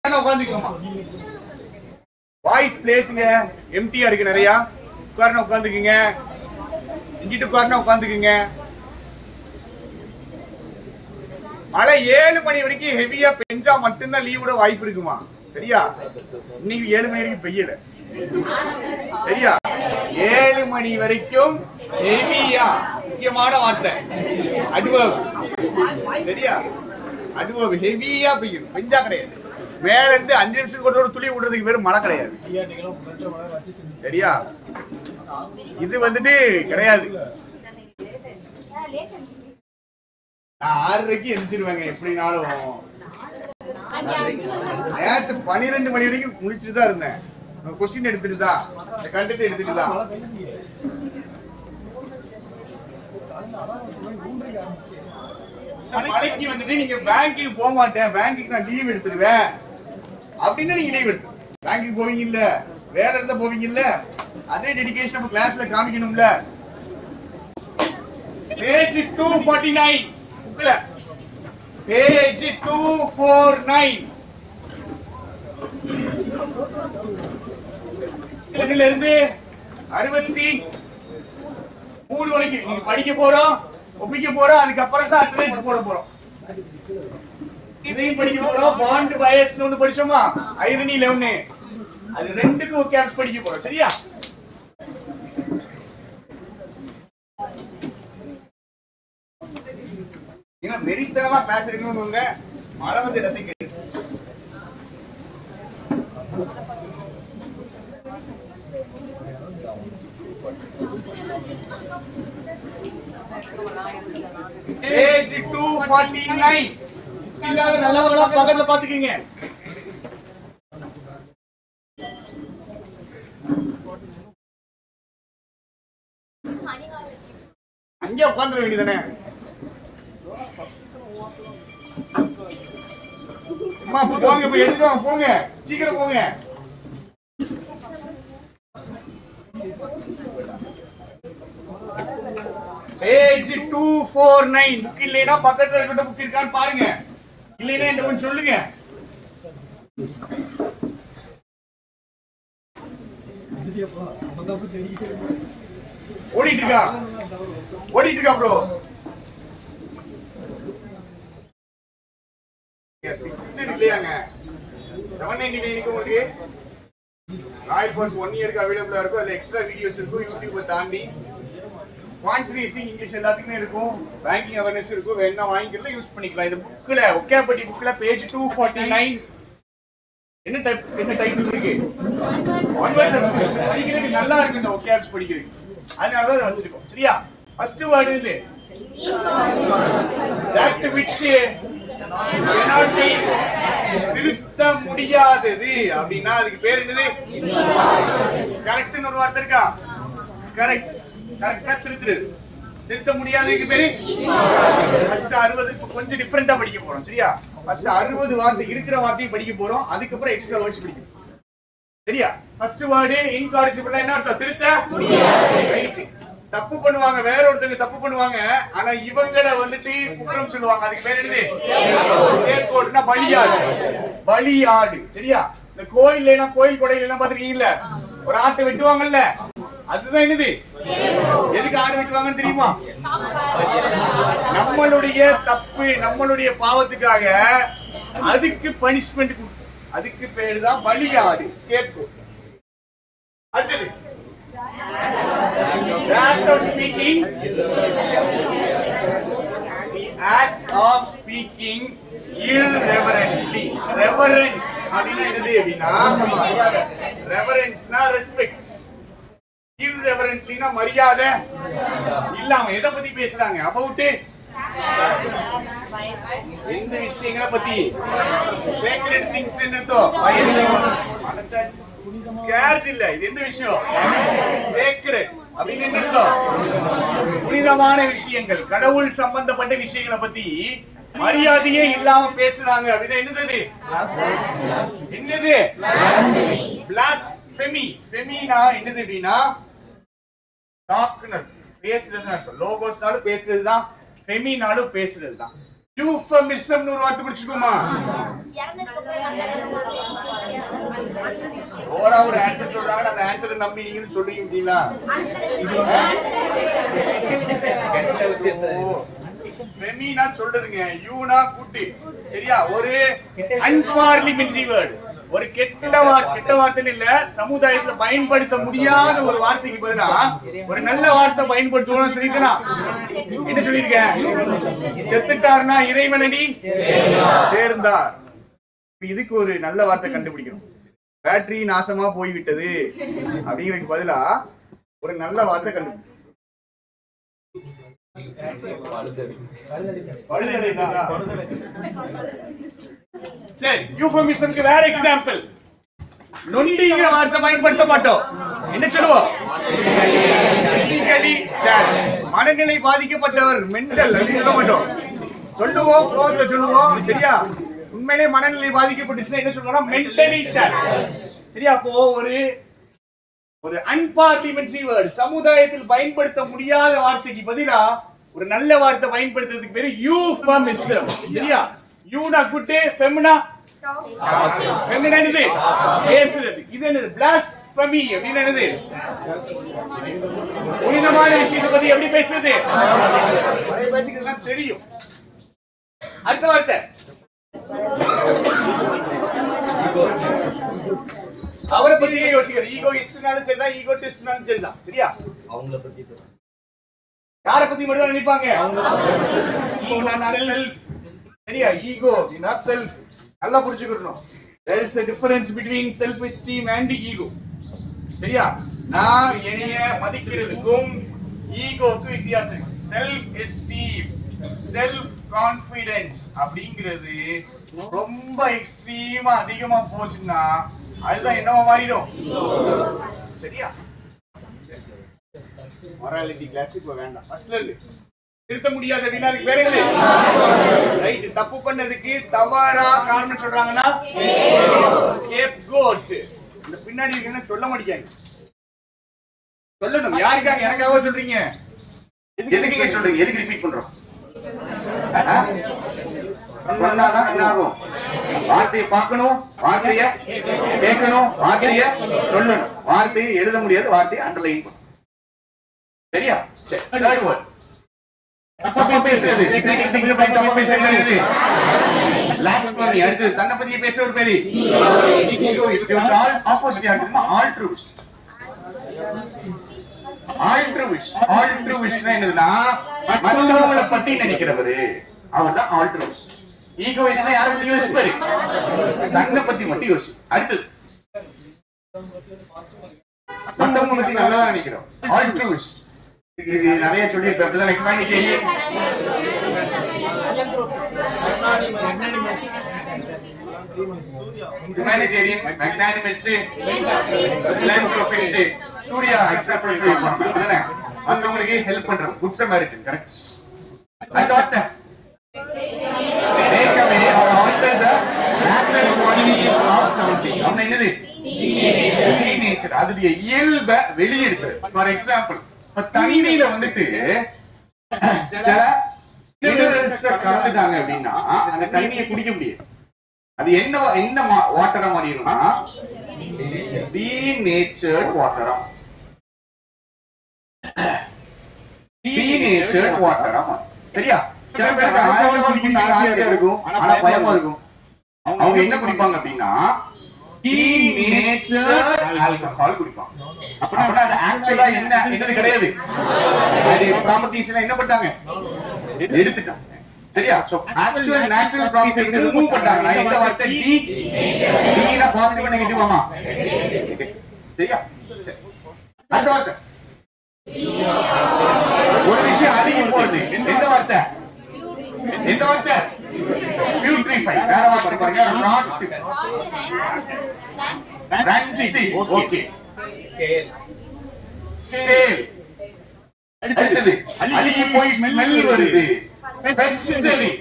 உட்காந்துக்கோமா voice பிளேஸுங்க எம்டியா இருக்கு நிறையா உட்காரணும் உட்காந்துக்குங்க இங்கிட்டு உட்காரணும் உட்காந்துக்குங்க மழை ஏழு மணி வரைக்கும் ஹெவியா பெஞ்சா மட்டும்தான் லீவ் விட வாய்ப்பு இருக்குமா சரியா இன்னைக்கு ஏழு மணி வரைக்கும் பெய்யல சரியா ஏழு மணி வரைக்கும் ஹெவியா முக்கியமான வார்த்தை அட்வர்ப் சரியா அட்வர்ப் ஹெவியா பெய்யும் பெஞ்சா கிடையாது மேல இருந்து அஞ்சு நிமிஷத்துக்கு ஒரு தடவை துளி விடுறதுக்கு பேரு மழை கிடையாது சரியா இது வந்துட்டு கிடையாது நான் ஆறரைக்கு எந்திரிச்சிருவேங்க எப்படினாலும் நேத்து பன்னிரெண்டு மணி வரைக்கும் முடிச்சுட்டு தான் இருந்தேன் கொஸ்டின் எடுத்துட்டு தான் இந்த கண்டென்ட் எடுத்துட்டு தான் மலைக்கு வந்துட்டு நீங்க பேங்க்குக்கு போக மாட்டேன் பேங்க்குக்கு நான் லீவ் எடுத்துருவேன் அப்படின்னு நீங்க லீவ் எடுத்து பேங்க்குக்கு போவீங்க இல்ல வேலை இருந்தா போவீங்க இல்ல அதே டெடிகேஷன் நம்ம கிளாஸ்ல காமிக்கணும்ல பேஜ் டூ ஃபார்ட்டி நைன் புக்ல பேஜ் டூ ஃபோர் நைன் இதுல இருந்து அறுபத்தி மூணு வரைக்கும் நீங்க படிக்க போறோம் ஒப்பிக்க போறோம் அதுக்கப்புறம் தான் அட்டனன்ஸ் போட போறோம் இதையும் படிக்க போறோம் பாண்ட் வயசுன்னு ஒண்ணு படிச்சோமா ஐரணி லெவனு அது ரெண்டுக்கும் கேப்ஸ் படிக்க போறோம் சரியா ஏன்னா வெறித்தனமா கிளாஸ் எடுக்கணும்னு மழை வந்து எல்லாத்தையும் கேட்டு ஏஜ் டூ ஃபார்ட்டி நைன் இல்லாத நல்லவங்களா பக்கத்துல பாத்துக்கீங்க அங்கே உட்காந்துட வேண்டியதானே அம்மா போங்க இப்ப எடுத்து வாங்க போங்க சீக்கிரம் போங்க page two four nine book இல்லைன்னா பக்கத்துல இருக்கிற புக் இருக்கான்னு பாருங்க இல்லைன்னா என்ன கொஞ்சம் சொல்லுங்க ஓடிட்டு இருக்கா ஓடிட்டு இருக்கா ப்ரோ பிக்சர் இல்லையாங்க செவன் நைன்டி நைனுக்கு உங்களுக்கு ராயல் ஃபோர்ஸ் ஒன் இயருக்கு அவைலபிளா இருக்கும் அதுல எக்ஸ்ட்ரா வீடியோஸ் இருக்கும் யூடியூப்பை தாண்டி குவான்டிடேஷன் இங்கிலீஷ் எல்லாத்துக்குமே இருக்கும் பேங்கிங் அவேர்னஸ் இருக்கும் வேணா வாங்கிக்கிறத யூஸ் பண்ணிக்கலாம் இந்த புக்ல ஒக்கேபட்டி புக்ல பேஜ் டூ ஃபார்ட்டி நைன் என்ன டைப் என்ன டைப் இருக்கு ஒன் வேர்ட் படிக்கிறதுக்கு நல்லா இருக்கு இந்த ஒக்கேப்ஸ் படிக்கிறதுக்கு அதனால தான் வச்சிருக்கோம் சரியா ஃபர்ஸ்ட் வேர்டு இது that which cannot be திருத்த முடியாதது அப்படின்னா அதுக்கு பேர் என்னது கரெக்ட்னு ஒரு வார்த்தை இருக்கா கரெக்ட் கரெக்டா திருத்துறது திருத்த முடியாததுக்கு பேரு ஃபர்ஸ்ட் அறுபது இப்ப கொஞ்சம் டிஃபரெண்டா படிக்க போறோம் சரியா ஃபர்ஸ்ட் அறுபது வார்த்தை இருக்கிற வார்த்தையை படிக்க போறோம் அதுக்கப்புறம் எக்ஸ்ட்ரா வேர்ட்ஸ் படிக்கணும் சரியா ஃபர்ஸ்ட் வேர்டு இன்காரிஜிபிள் என்ன அர்த்தம் திருத்த ரைட் தப்பு பண்ணுவாங்க வேற ஒருத்தங்க தப்பு பண்ணுவாங்க ஆனா இவங்கள வந்துட்டு குற்றம் சொல்லுவாங்க அதுக்கு பேர் என்னது ஸ்கேர்கோட்னா பலியாடு பலியாடு சரியா இந்த கோயில் எல்லாம் கோயில் கொடையில எல்லாம் பாத்துருக்கீங்கல்ல ஒரு ஆட்டை வெட்டுவாங்கல்ல அதுதான் என்னது எதுக்கு ஆடு வெட்டுவாங்கன்னு தெரியுமா நம்மளுடைய தப்பு நம்மளுடைய பாவத்துக்காக அதுக்கு பனிஷ்மெண்ட் அதுக்கு பேரு தான் பலியாடு ஸ்கேர்கோட் அடுத்தது The act of speaking. The act of speaking irreverently. Reverence அப்படின்னா என்னது அப்படின்னா ரெவரன்ஸ்னா ரெஸ்பெக்ட் irreverentlyனா மரியாதை இல்லாம எதை பத்தி பேசுறாங்க அபவுட் எந்த விஷயங்களை பத்தி sacred things என்ன அர்த்தம் ஸ்கேர்ட் இல்ல இது எந்த விஷயம் sacred அப்படின்னு என்ன அர்த்தம் புனிதமான விஷயங்கள் கடவுள் சம்பந்தப்பட்ட விஷயங்களை பத்தி மரியாதையே இல்லாம பேசுறாங்க அப்படின்னா என்னது என்னது blasphemy ஃபெமினா என்னது அப்படின்னா டாக்னர் பேசுறது அர்த்தம் லோகோஸ்னாலும் பேசுறது தான் ஃபெமினாலும் பேசுறது தான் யூஃபமிசம்னு ஒரு வார்த்தை பிடிச்சிக்கோமா ஓரா ஒரு ஆன்சர் சொல்றாங்க அந்த ஆன்சரை நம்பி நீங்க சொல்றீங்க அப்படிங்களா ஃபெமினா சொல்றதுங்க யூனா கூட்டு சரியா ஒரு அன்பார்லிமெண்டரி வேர்ட் ஒரு கெட்ட வார்த்தை கெட்ட வார்த்தைன்னு இல்ல சமுதாயத்துல பயன்படுத்த முடியாத ஒரு வார்த்தைக்கு பதிலா ஒரு நல்ல வார்த்தை பயன்படுத்துவோம்னு சொல்லிருக்கா என்ன சொல்லிருக்கேன் செத்துட்டாருன்னா இறைவனடி சேர்ந்தார் இப்ப இதுக்கு ஒரு நல்ல வார்த்தை கண்டுபிடிக்கணும் பேட்டரி நாசமா போய்விட்டது அப்படிங்கிறதுக்கு பதிலா ஒரு நல்ல வார்த்தை கண்டுபிடிக்கணும் பழுதடைந்ததா? சரி யூஃபமிசம்க்கு வேற எக்ஸாம்பிள் நொண்டிங்கிற வார்த்தை பயன்படுத்த மாட்டோம் என்ன சொல்லுவோம் Physically challenged. மனநிலை பாதிக்கப்பட்டவர் மென்டல் அப்படின்னு சொல்ல மாட்டோம் சொல்லுவோம் கோவத்துல சொல்லுவோம் சரியா உண்மையிலே மனநிலை பாதிக்கப்பட்டுச்சுன்னா என்ன சொல்லுவோம்னா மென்டலி சேலஞ்ச் சரியா அப்போ ஒரு ஒரு அன்பார்லிமெண்ட்ரி வேர்ட் சமுதாயத்தில் பயன்படுத்த முடியாத வார்த்தைக்கு பதிலா ஒரு நல்ல வார்த்தை பயன்படுத்துறதுக்கு பேரு யூஃபமிசம் சரியா யூனா குட்டு ஃபெமினா ஃபெமினா என்னது பேசுறது இது என்னது பிளாஸ்பமி அப்படின்னு என்னது புனிதமான விஷயத்தை பத்தி எப்படி பேசுறது பழைய பேசிக்கிறதுலாம் தெரியும் அடுத்த வார்த்தை அவரை பத்தியே யோசிக்கிறது ஈகோ இஸ்ட்னாலும் சரிதான் ஈகோ டெஸ்ட்னாலும் சரிதான் சரியா அவங்கள பத்தி யார பத்தி மட்டும் தான் நினைப்பாங்க ஈகோனா செல்ஃப் சரியா ஈகோ அப்படின்னா செல்ஃப் நல்லா புரிஞ்சுக்கணும் there is a difference between self esteem and ego சரியா நான் என்னைய மதிக்கிறதுக்கும் ஈகோக்கு வித்தியாசம் இருக்கு செல்ஃப் எஸ்டீம் செல்ஃப் கான்ஃபிடன்ஸ் அப்படிங்கிறது ரொம்ப எக்ஸ்ட்ரீமா அதிகமா போச்சுன்னா அதுதான் என்னவா மாறிடும் சரியா மொராலிட்டி கிளாஸ் இப்ப வேண்டாம் ஃபர்ஸ்ட்ல இருக்கு திருத்த முடியாத வினாடிக்கு வேற என்னது ரைட் தப்பு பண்ணதுக்கு தவறா காரணம் சொல்றாங்கன்னா ஸ்கேப் கோட் இந்த பின்னாடி இருக்குன்னு சொல்ல மாட்டேங்க சொல்லணும் யாருக்காக எனக்காக சொல்றீங்க எதுக்கு சொல்றீங்க எதுக்கு ரிப்பீட் பண்றோம் ஆ? சொன்னாதான் என்ன ஆகும் வார்த்தையை பார்க்கணும் வார்த்தைய கேட்கணும் வார்த்தைய சொல்லணும் வார்த்தையை எழுத முடியாது வார்த்தையை அண்டர்லைன் பண்ணணும் சரியா சரி தேர்ட் வேர்ட் தப்பா பேசுறது சீக்கிரம் சீக்கிரம் பண்ணி தப்பா பேசுறது லாஸ்ட் பண்ணி அடுத்து தன்னை பத்தி பேச ஒரு பேரு ஆல் ஆப்போசிட் இருக்குமா ஆல்ட்ரூஸ்ட் ஆல்ட்ரூஸ்ட் ஆல்ட்ரூஸ்ட்னா என்னதுன்னா மத்தவங்கள பத்தி நினைக்கிறவரு அவர் தான் ஆல்ட்ரூஸ்ட் ஈகோயிஸ்ட்னா யாரை பத்தி யோசிப்பாரு தன்னை பத்தி மட்டும் யோசி அடுத்து மத்தவங்க பத்தி நல்லா நினைக்கிறோம் ஆல்ட்ரூஸ்ட் இது நிறைய சொல்லியிருப்பேன் அப்படிதான் humanitarian humanitarian magnanimous philanthropist Surya example சொல்லியிருப்பாங்க அப்படிதானே மத்தவங்களுக்கு ஹெல்ப் பண்றோம் குட் சமாரிட்டன் கரெக்ட் அடுத்த வார்த்தை take away or alter the natural qualities of something அப்படின்னா என்னது நேச்சர் அதோடைய இயல்பை வெளியெடுக்கிறது ஃபார் எக்ஸாம்பிள் இப்ப தண்ணியில வந்துட்டு சில மினரல்ஸ் கலந்துட்டாங்க அப்படின்னா அந்த தண்ணியை குடிக்க முடியாது அது என்ன வா- என்ன வாட்டரா மாறிடும்னா நேச்சர்ட் வாட்டரா நேச்சர்ட் வாட்டரா சரியா சில பேருக்கு ஆல்கஹால் குடிக்க ஆசையா இருக்கும் ஆனா பயமா இருக்கும் அவங்க என்ன குடிப்பாங்க அப்படின்னா ஆல்கஹால் குடிப்பாங்க அப்படின்னா அது ஆக்சுவலா என்ன என்னது கிடையாது அது ப்ராப்பர்ட்டிஸ் எல்லாம் என்ன பண்ணாங்க எடுத்துட்டாங்க சரியா so actual natural properties remove பண்ணாங்கன்னா இந்த வார்த்தை டி டினா பாசிட்டிவ் நெகட்டிவ் ஆமா சரியா சரி. அடுத்த வார்த்தை ஒரு விஷயம் அழுகி போறது எந்த வார்த்தை எந்த வார்த்தை பியூட்ரிஃபை வேற வார்த்தை பாருங்க ராட் ரன்சி ஓகே ஸ்டேல் அடுத்தது அழுகி போய் ஸ்மெல் வருது ஃபெஸ்டரி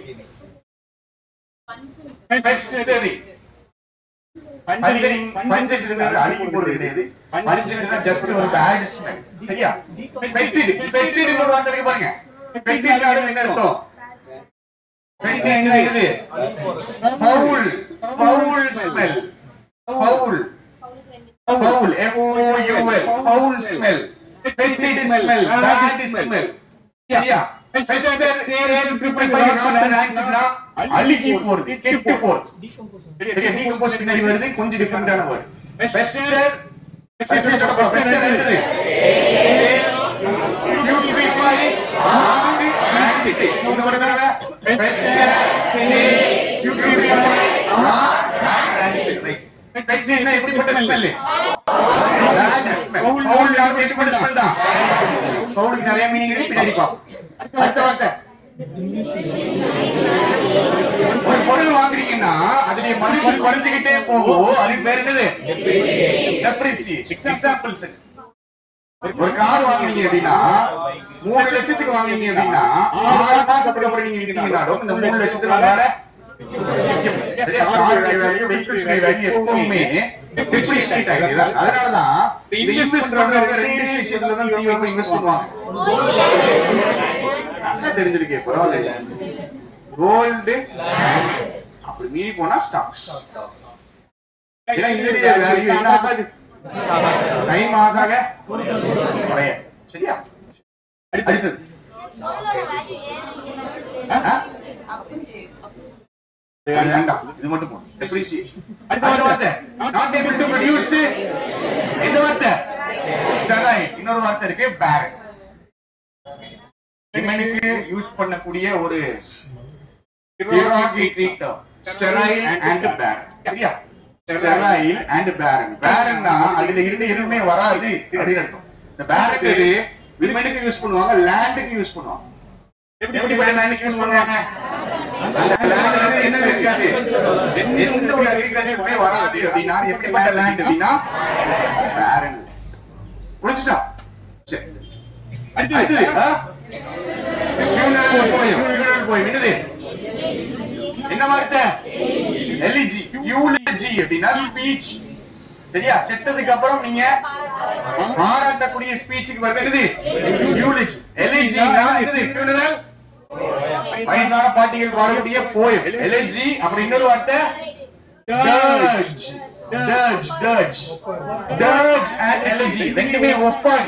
ஃபெஸ்டரி பஞ்சரிங் பஞ்சரிங்கிறது அழுகி போறது கிடையாது பஞ்சரிங்னா ஜஸ்ட் ஒரு பேட் ஸ்மெல் சரியா ஃபெட்டிட் ஃபெட்டிட் ஒரு வார்த்தை இருக்கு பாருங்க ஃபெட்டிட் என்ன அர்த்தம் இது foul foul smell foul foul F O U L ஃபவுல் ஸ்மெல் fetid smell bad smell சரியா பெஸ்டர் தேரேன் பிரிப்பை நாட் ஆன்சர்னா அழுகி போறது கெட்டு போறது சரியா டீகம்போஸ் பின்னாடி வருது கொஞ்சம் டிஃபரெண்டான வேர்ட் பெஸ்டர் பெஸ்டர் சொல்ல போறோம் பெஸ்டர் என்னது பியூட்டிஃபை நாட் ஆன்சர் இன்னொரு ஒரு தடவை fester say putrefy rot answer right fester எப்படிப்பட்ட ஸ்மெல் பேட் ஸ்மெல் ஃபவுல் யாருக்கு எப்படிப்பட்ட ஸ்மெல் தான் ஃபவுலுக்கு நிறைய மீனிங் இருக்கு பின்னாடி பாப்போம் அடுத்த வார்த்தை ஒரு பொருள் வாங்குறீங்கன்னா அதனுடைய மதிப்பு குறைஞ்சுக்கிட்டே போகும் அதுக்கு பேர் என்னது டெப்ரிசியேஷன் எக்ஸாம்பிள்ஸ் ஒரு கார் வாங்குனீங்க அப்படின்னா மூணு லட்சத்துக்கு வாங்குனீங்க அப்படின்னா ஆறு மாசத்துக்கு அப்புறம் நீங்க வித்தீங்கன்னாலும் இந்த மூணு லட்சத்துக்கு உங்களால சரியா காருடைய வேல்யூ வெஹிக்கிள்ஸ் வேல்யூ எப்பவுமே டெப்ரிசியேட் ஆகுது அதனாலதான் இந்த இன்வெஸ்ட் பண்றவங்க ரெண்டு விஷயத்துல தான் தீவிரமா இன்வெஸ்ட் பண்ணுவாங்க நல்லா தெரிஞ்சிருக்கே பரவாயில்ல கோல்டு அப்படி மீறி போனா ஸ்டாக்ஸ் ஏன்னா இதனுடைய வேல்யூ என்ன ஆகாது டைம் ஆகாக குறைய சரியா அடுத்தது ஆ? அது வேண்டாம் இது மட்டும் போதும் Depreciation. அடுத்த வார்த்தை நாட் ஏபிள் டு ப்ரொடியூஸ் எந்த வார்த்தை ஸ்டெரைல் இன்னொரு வார்த்தை இருக்கு பேரன் விமனுக்கு யூஸ் பண்ணக்கூடிய ஒரு derogatory term sterile and barren சரியா sterile and barren barrenனா அதுல இருந்து எதுவுமே வராது அப்படின்னு அர்த்தம் இந்த barren விமனுக்கு யூஸ் பண்ணுவாங்க லேண்டுக்கு யூஸ் பண்ணுவாங்க எப்படிப்பட்ட லேண்டுக்கு யூஸ் பண்ணுவாங்க அந்த லேண்ட்ல இருந்து என்ன இருக்காது எந்த ஒரு அக்ரிகல்ச்சருமே வராது அப்படின்னா எப்படிப்பட்ட லேண்ட் அப்படின்னா barren புரிஞ்சுட்டா சரி அடுத்தது ஆ? funeral poem funeral poem என்னது என்ன வார்த்தை எலிஜி யூலஜி அப்படின்னா ஸ்பீச் சரியா செத்ததுக்கு அப்புறம் நீங்க பாராட்டக்கூடிய ஸ்பீச்சுக்கு வருது யூலஜி எலிஜினா என்னது funeral வயசான பாட்டிகள் பாடக்கூடிய போயம் எலிஜி அப்படி இன்னொரு வார்த்தை dirge dirge dirge dirge and elegy ரெண்டுமே ஒப்பாரி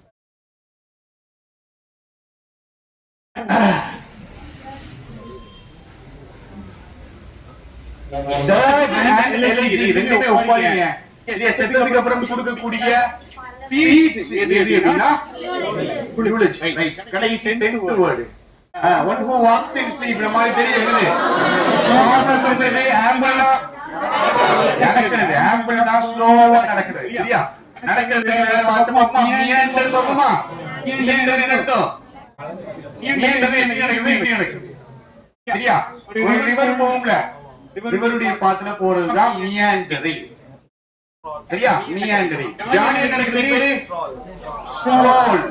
dirge and elegy ரெண்டுமே ஒப்பாரிங்க சரியா செத்ததுக்கு அப்புறம் கொடுக்கக்கூடிய ஸ்பீச் எது எது அப்படின்னா eulogy ரைட் கடைசி 10th word one who walks in sleep இந்த மாதிரி தெரியும் என்னது சுவாசத்துக்கு ஆம்பிளா நடக்கிறது ஆம்பிள்னா ஸ்லோவா நடக்கிறது சரியா நடக்கிறது வேற வார்த்தை பாப்போமா மியண்டர் பாப்போமா மியண்டர் என்ன அர்த்தம் மியண்டர் எப்படி நடக்குது எப்படி நடக்குது சரியா ஒரு ரிவர் போகும்ல ரிவருடைய பாத்துல போறதுதான் மியாண்டரி சரியா மியாண்டரி ஜானி என்ன நடக்குது பேரு ஸ்லோல்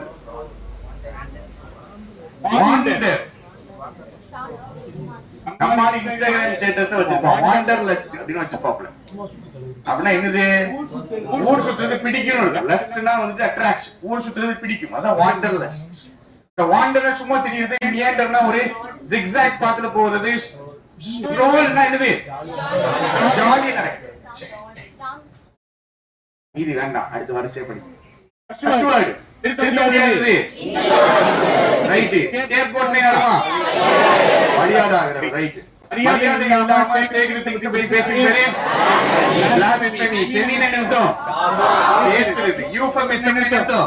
வாண்டர் நம்ம இன்ஸ்டாகிராம் ஸ்டேட்டஸ் வச்சிருப்போம் வாண்டர்லெஸ் அப்படின்னு வச்சிருப்பாப்ல அப்படின்னா என்னது ஊர் சுத்துறது பிடிக்கணும் இருக்கு லெஸ்ட்னா வந்து அட்ராக்ஷன் ஊர் சுத்துறது பிடிக்கும் அதான் வாண்டர்லெஸ் இந்த வாண்டர்னா சும்மா தெரியுது மியாண்டர்னா ஒரு ஜிக்ஸாக் பாத்துல போறது ஸ்லோல்னா என்னது ஜாலி நடக்குது சரி. இது வேண்டாம் அடுத்த வரிசையை படி ஃபர்ஸ்ட் வேர்ட் இருக்க முடியாது ரைட் ஏர்போர்ட்ல யாருமா மரியாதை ஆகிறது ரைட் மரியாதை இல்லாம சேகரி திங்ஸ் பத்தி பேசுகிறது blasphemy ஃபெமின் அர்த்தம் பேசுறது யூஃபமிசம் அர்த்தம்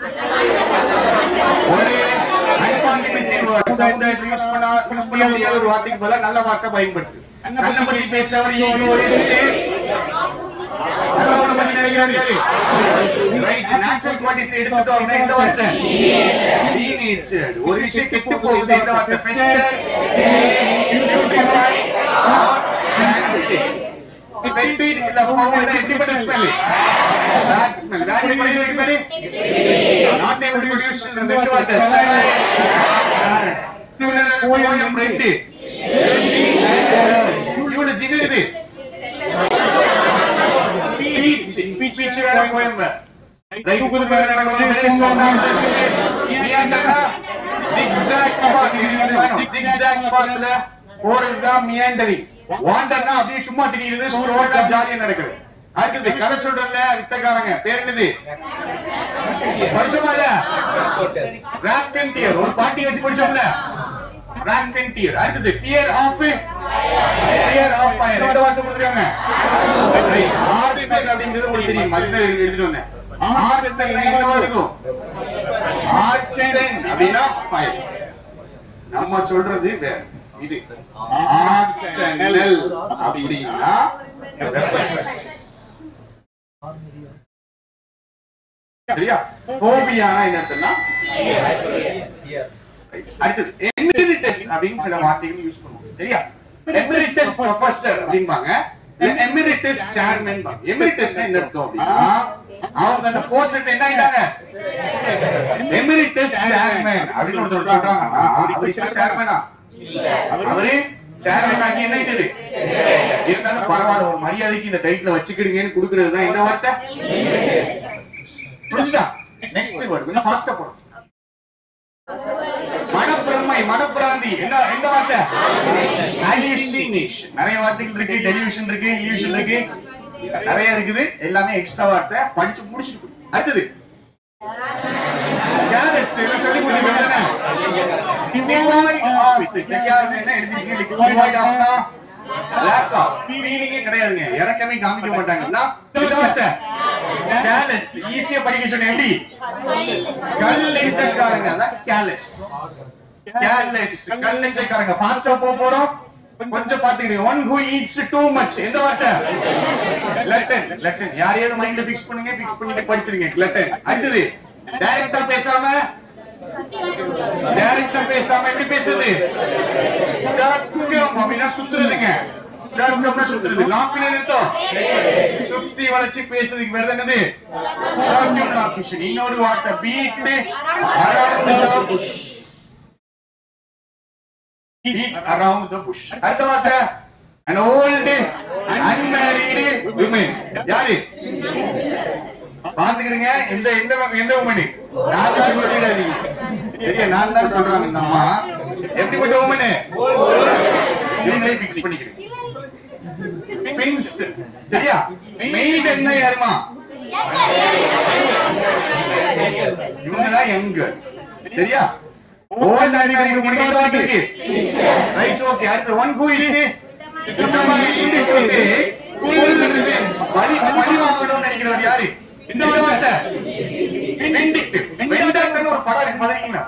ஒரு அன்பார்லிமெண்டரி வேர்ட் சமுதாயத்தில் யூஸ் பண்ண யூஸ் பண்ண முடியாத ஒரு வார்த்தைக்கு பதிலா நல்ல வார்த்தை பயன்படுத்து கண்ணை பத்தி பேசுறவர் ஈகோயிஸ்ட் நல்லவனை பத்தி நினைக்கிறாரு யாரு ரைட் நேச்சுரல் குவாலிட்டிஸ் எடுத்துட்டோம்னா இந்த வார்த்தை டீனேஜர் ஒரு விஷயம் கெட்டு போகுது இந்த வார்த்தை fester putrefy rot fancy fetid இல்ல ஃபவுண்ட் எப்படிப்பட்ட ஸ்மெல் பேட் ஸ்மெல் பேட் எப்படி இருக்கு பாரு நாட் ஏபிள் டு ப்ரொடியூஸ் ரெண்டு வார்த்தை ஸ்மெல் ஃபியூனரல் போயம் ரெண்டு எலர்ஜி அண்ட் யூலஜி இது ஸ்பீச் ஸ்பீச் வேற போயம் ரைட் குடும்ப நடக்கும் ஜிக்ஸாக் பாத் ஜிக்ஸாக் பாத்ல போறதுதான் மியாண்டரிங் வாண்டர்னா அப்படியே சும்மா திரியுது ரோட்ல ஜாலியா நடக்குது அடுத்தது கதை சொல்றதுல வித்தக்காரங்க பேர் என்னது படிச்சோமா ராக்கன்டியர் ஒரு பாட்டி வச்சு படிச்சோம்ல ராக்கன்டியர் அடுத்தது fear of fear of fire ரெண்டு வார்த்தை கொடுத்துருக்காங்க ஆர்சன் அப்படிங்கிறது உங்களுக்கு தெரியும் மருந்து எடுத்துட்டு வந்தேன் ஆர்சன் என்ன இருக்கும் ஆர்சன் அப்படின்னா ஃபயர் நம்ம சொல்றது வேற இது ஆர்சனல் அப்படின்னா weapons. சரியா போபியானா என்னதுன்னா அடுத்தது எமிரிட்டஸ் அப்படின்னு சில வார்த்தைகள் யூஸ் பண்ணுவோம் சரியா எமிரிட்டஸ் ப்ரொஃபசர் அப்படிம்பாங்க எமிரிட்டஸ் சேர்மன் எமிரிட்டஸ் என்ன அர்த்தம் அப்படின்னா அவங்க அந்த போஸ்ட் என்ன ஆயிட்டாங்க எமிரிட்டஸ் சேர்மன் அப்படின்னு ஒருத்தர் சொல்றாங்கன்னா அவர் சேர்மனா அவரு சேர்மன் ஆகி என்ன ஆயிட்டது இருந்தாலும் பரவாயில்ல ஒரு மரியாதைக்கு இந்த டைட்டில் வச்சுக்கிறீங்கன்னு கொடுக்கறது தான் என்ன வார்த்தை புரிஞ்சுதா நெக்ஸ்ட் வேர்ட் கொஞ்சம் ஃபாஸ்டா போறோம் மனப்பிரமை மனப்பிராந்தி என்ன எந்த வார்த்தை hallucination. நிறைய வார்த்தைகள் இருக்கு டெலிவிஷன் இருக்கு இலியூஷன் இருக்கு நிறைய இருக்குது எல்லாமே எக்ஸ்ட்ரா வார்த்தை படிச்சு முடிச்சிட்டு போய். அடுத்தது கேரஸ் எல்லாம் சொல்லி கொடுத்துருக்காங்க டிவாய்ட் ஆஃப் தெரியாது என்ன எழுதிருக்கீங்க டிவாய்ட் ஆஃப்னா லேக் ஆஃப் ஃபீலிங்கே கிடையாதுங்க இறக்கமே காமிக்க மாட்டாங்கன்னா இந்த வார்த்தை கேலஸ் ஈஸியா படிக்க சொன்ன எப்படி கல் நெஞ்சக்காரங்க அதான் கேலஸ் கேர்லெஸ் கல் நெஞ்சக்காரங்க ஃபாஸ்டா போக போறோம் கொஞ்சம் பாத்துக்கிடுங்க one who eats too much எந்த வார்த்தை லெட்டன் லெட்டன் யாரையாவது மைண்ட்ல ஃபிக்ஸ் பண்ணுங்க ஃபிக்ஸ் பண்ணிட்டு படிச்சிருங்க லெட்டன் அடுத்தது டைரக்டா பேசாம டைரக்டா பேசாம எப்படி பேசுறது சர்க்கம் அப்படின்னா சுத்துறதுங்க சர்க்கம்னா சுத்துறது லாப்பின நிறுத்தம் சுத்தி வளைச்சு பேசுறதுக்கு வேற என்னது சர்க்கம் லாபிஷன் இன்னொரு வார்த்தை beat around the bush beat around the bush. அடுத்த வார்த்தை an old unmarried woman. யாரு? பாத்துக்கிடுங்க எந்த எந்த எந்த உமன் நான் தான் சொல்லிடாதீங்க சரியா நான் தான் சொல்றாங்க இந்த அம்மா எப்படிப்பட்ட உமனு இவங்களே பிக்ஸ் பண்ணிக்கிறேன் ஸ்பின்ஸ்ட் சரியா மெய்ட் என்ன யாருமா இவங்க தான் யங் சரியா ஓல்ட் அன்மேரிட் உமன் எந்த வார்த்தை இருக்கு ரைட் ஓகே அடுத்து ஒன் ஹூ இஸ் பழி பழி வாங்கணும்னு நினைக்கிறவர் யாரு இந்த வார்த்தை வெண்டிக்டிவ் வெண்டாக்ட்னு ஒரு படம் இருக்கு பாத்தீங்களா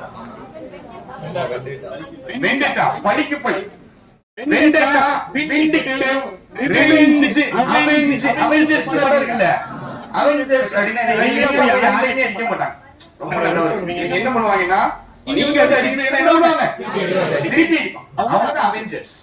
வெண்டட்டா பழிக்கு பழி vendetta vindictive revenge avenge Avengers படம் இருக்குல்ல அவெஞ்சர்ஸ் அப்படின்னா யாரையுமே அடிக்க மாட்டாங்க ரொம்ப நல்லவர் நீங்க என்ன பண்ணுவாங்கன்னா நீங்க வந்து அடிச்சீங்கன்னா என்ன பண்ணுவாங்க திருப்பி அடிப்பாங்க. அவங்க தான் அவெஞ்சர்ஸ்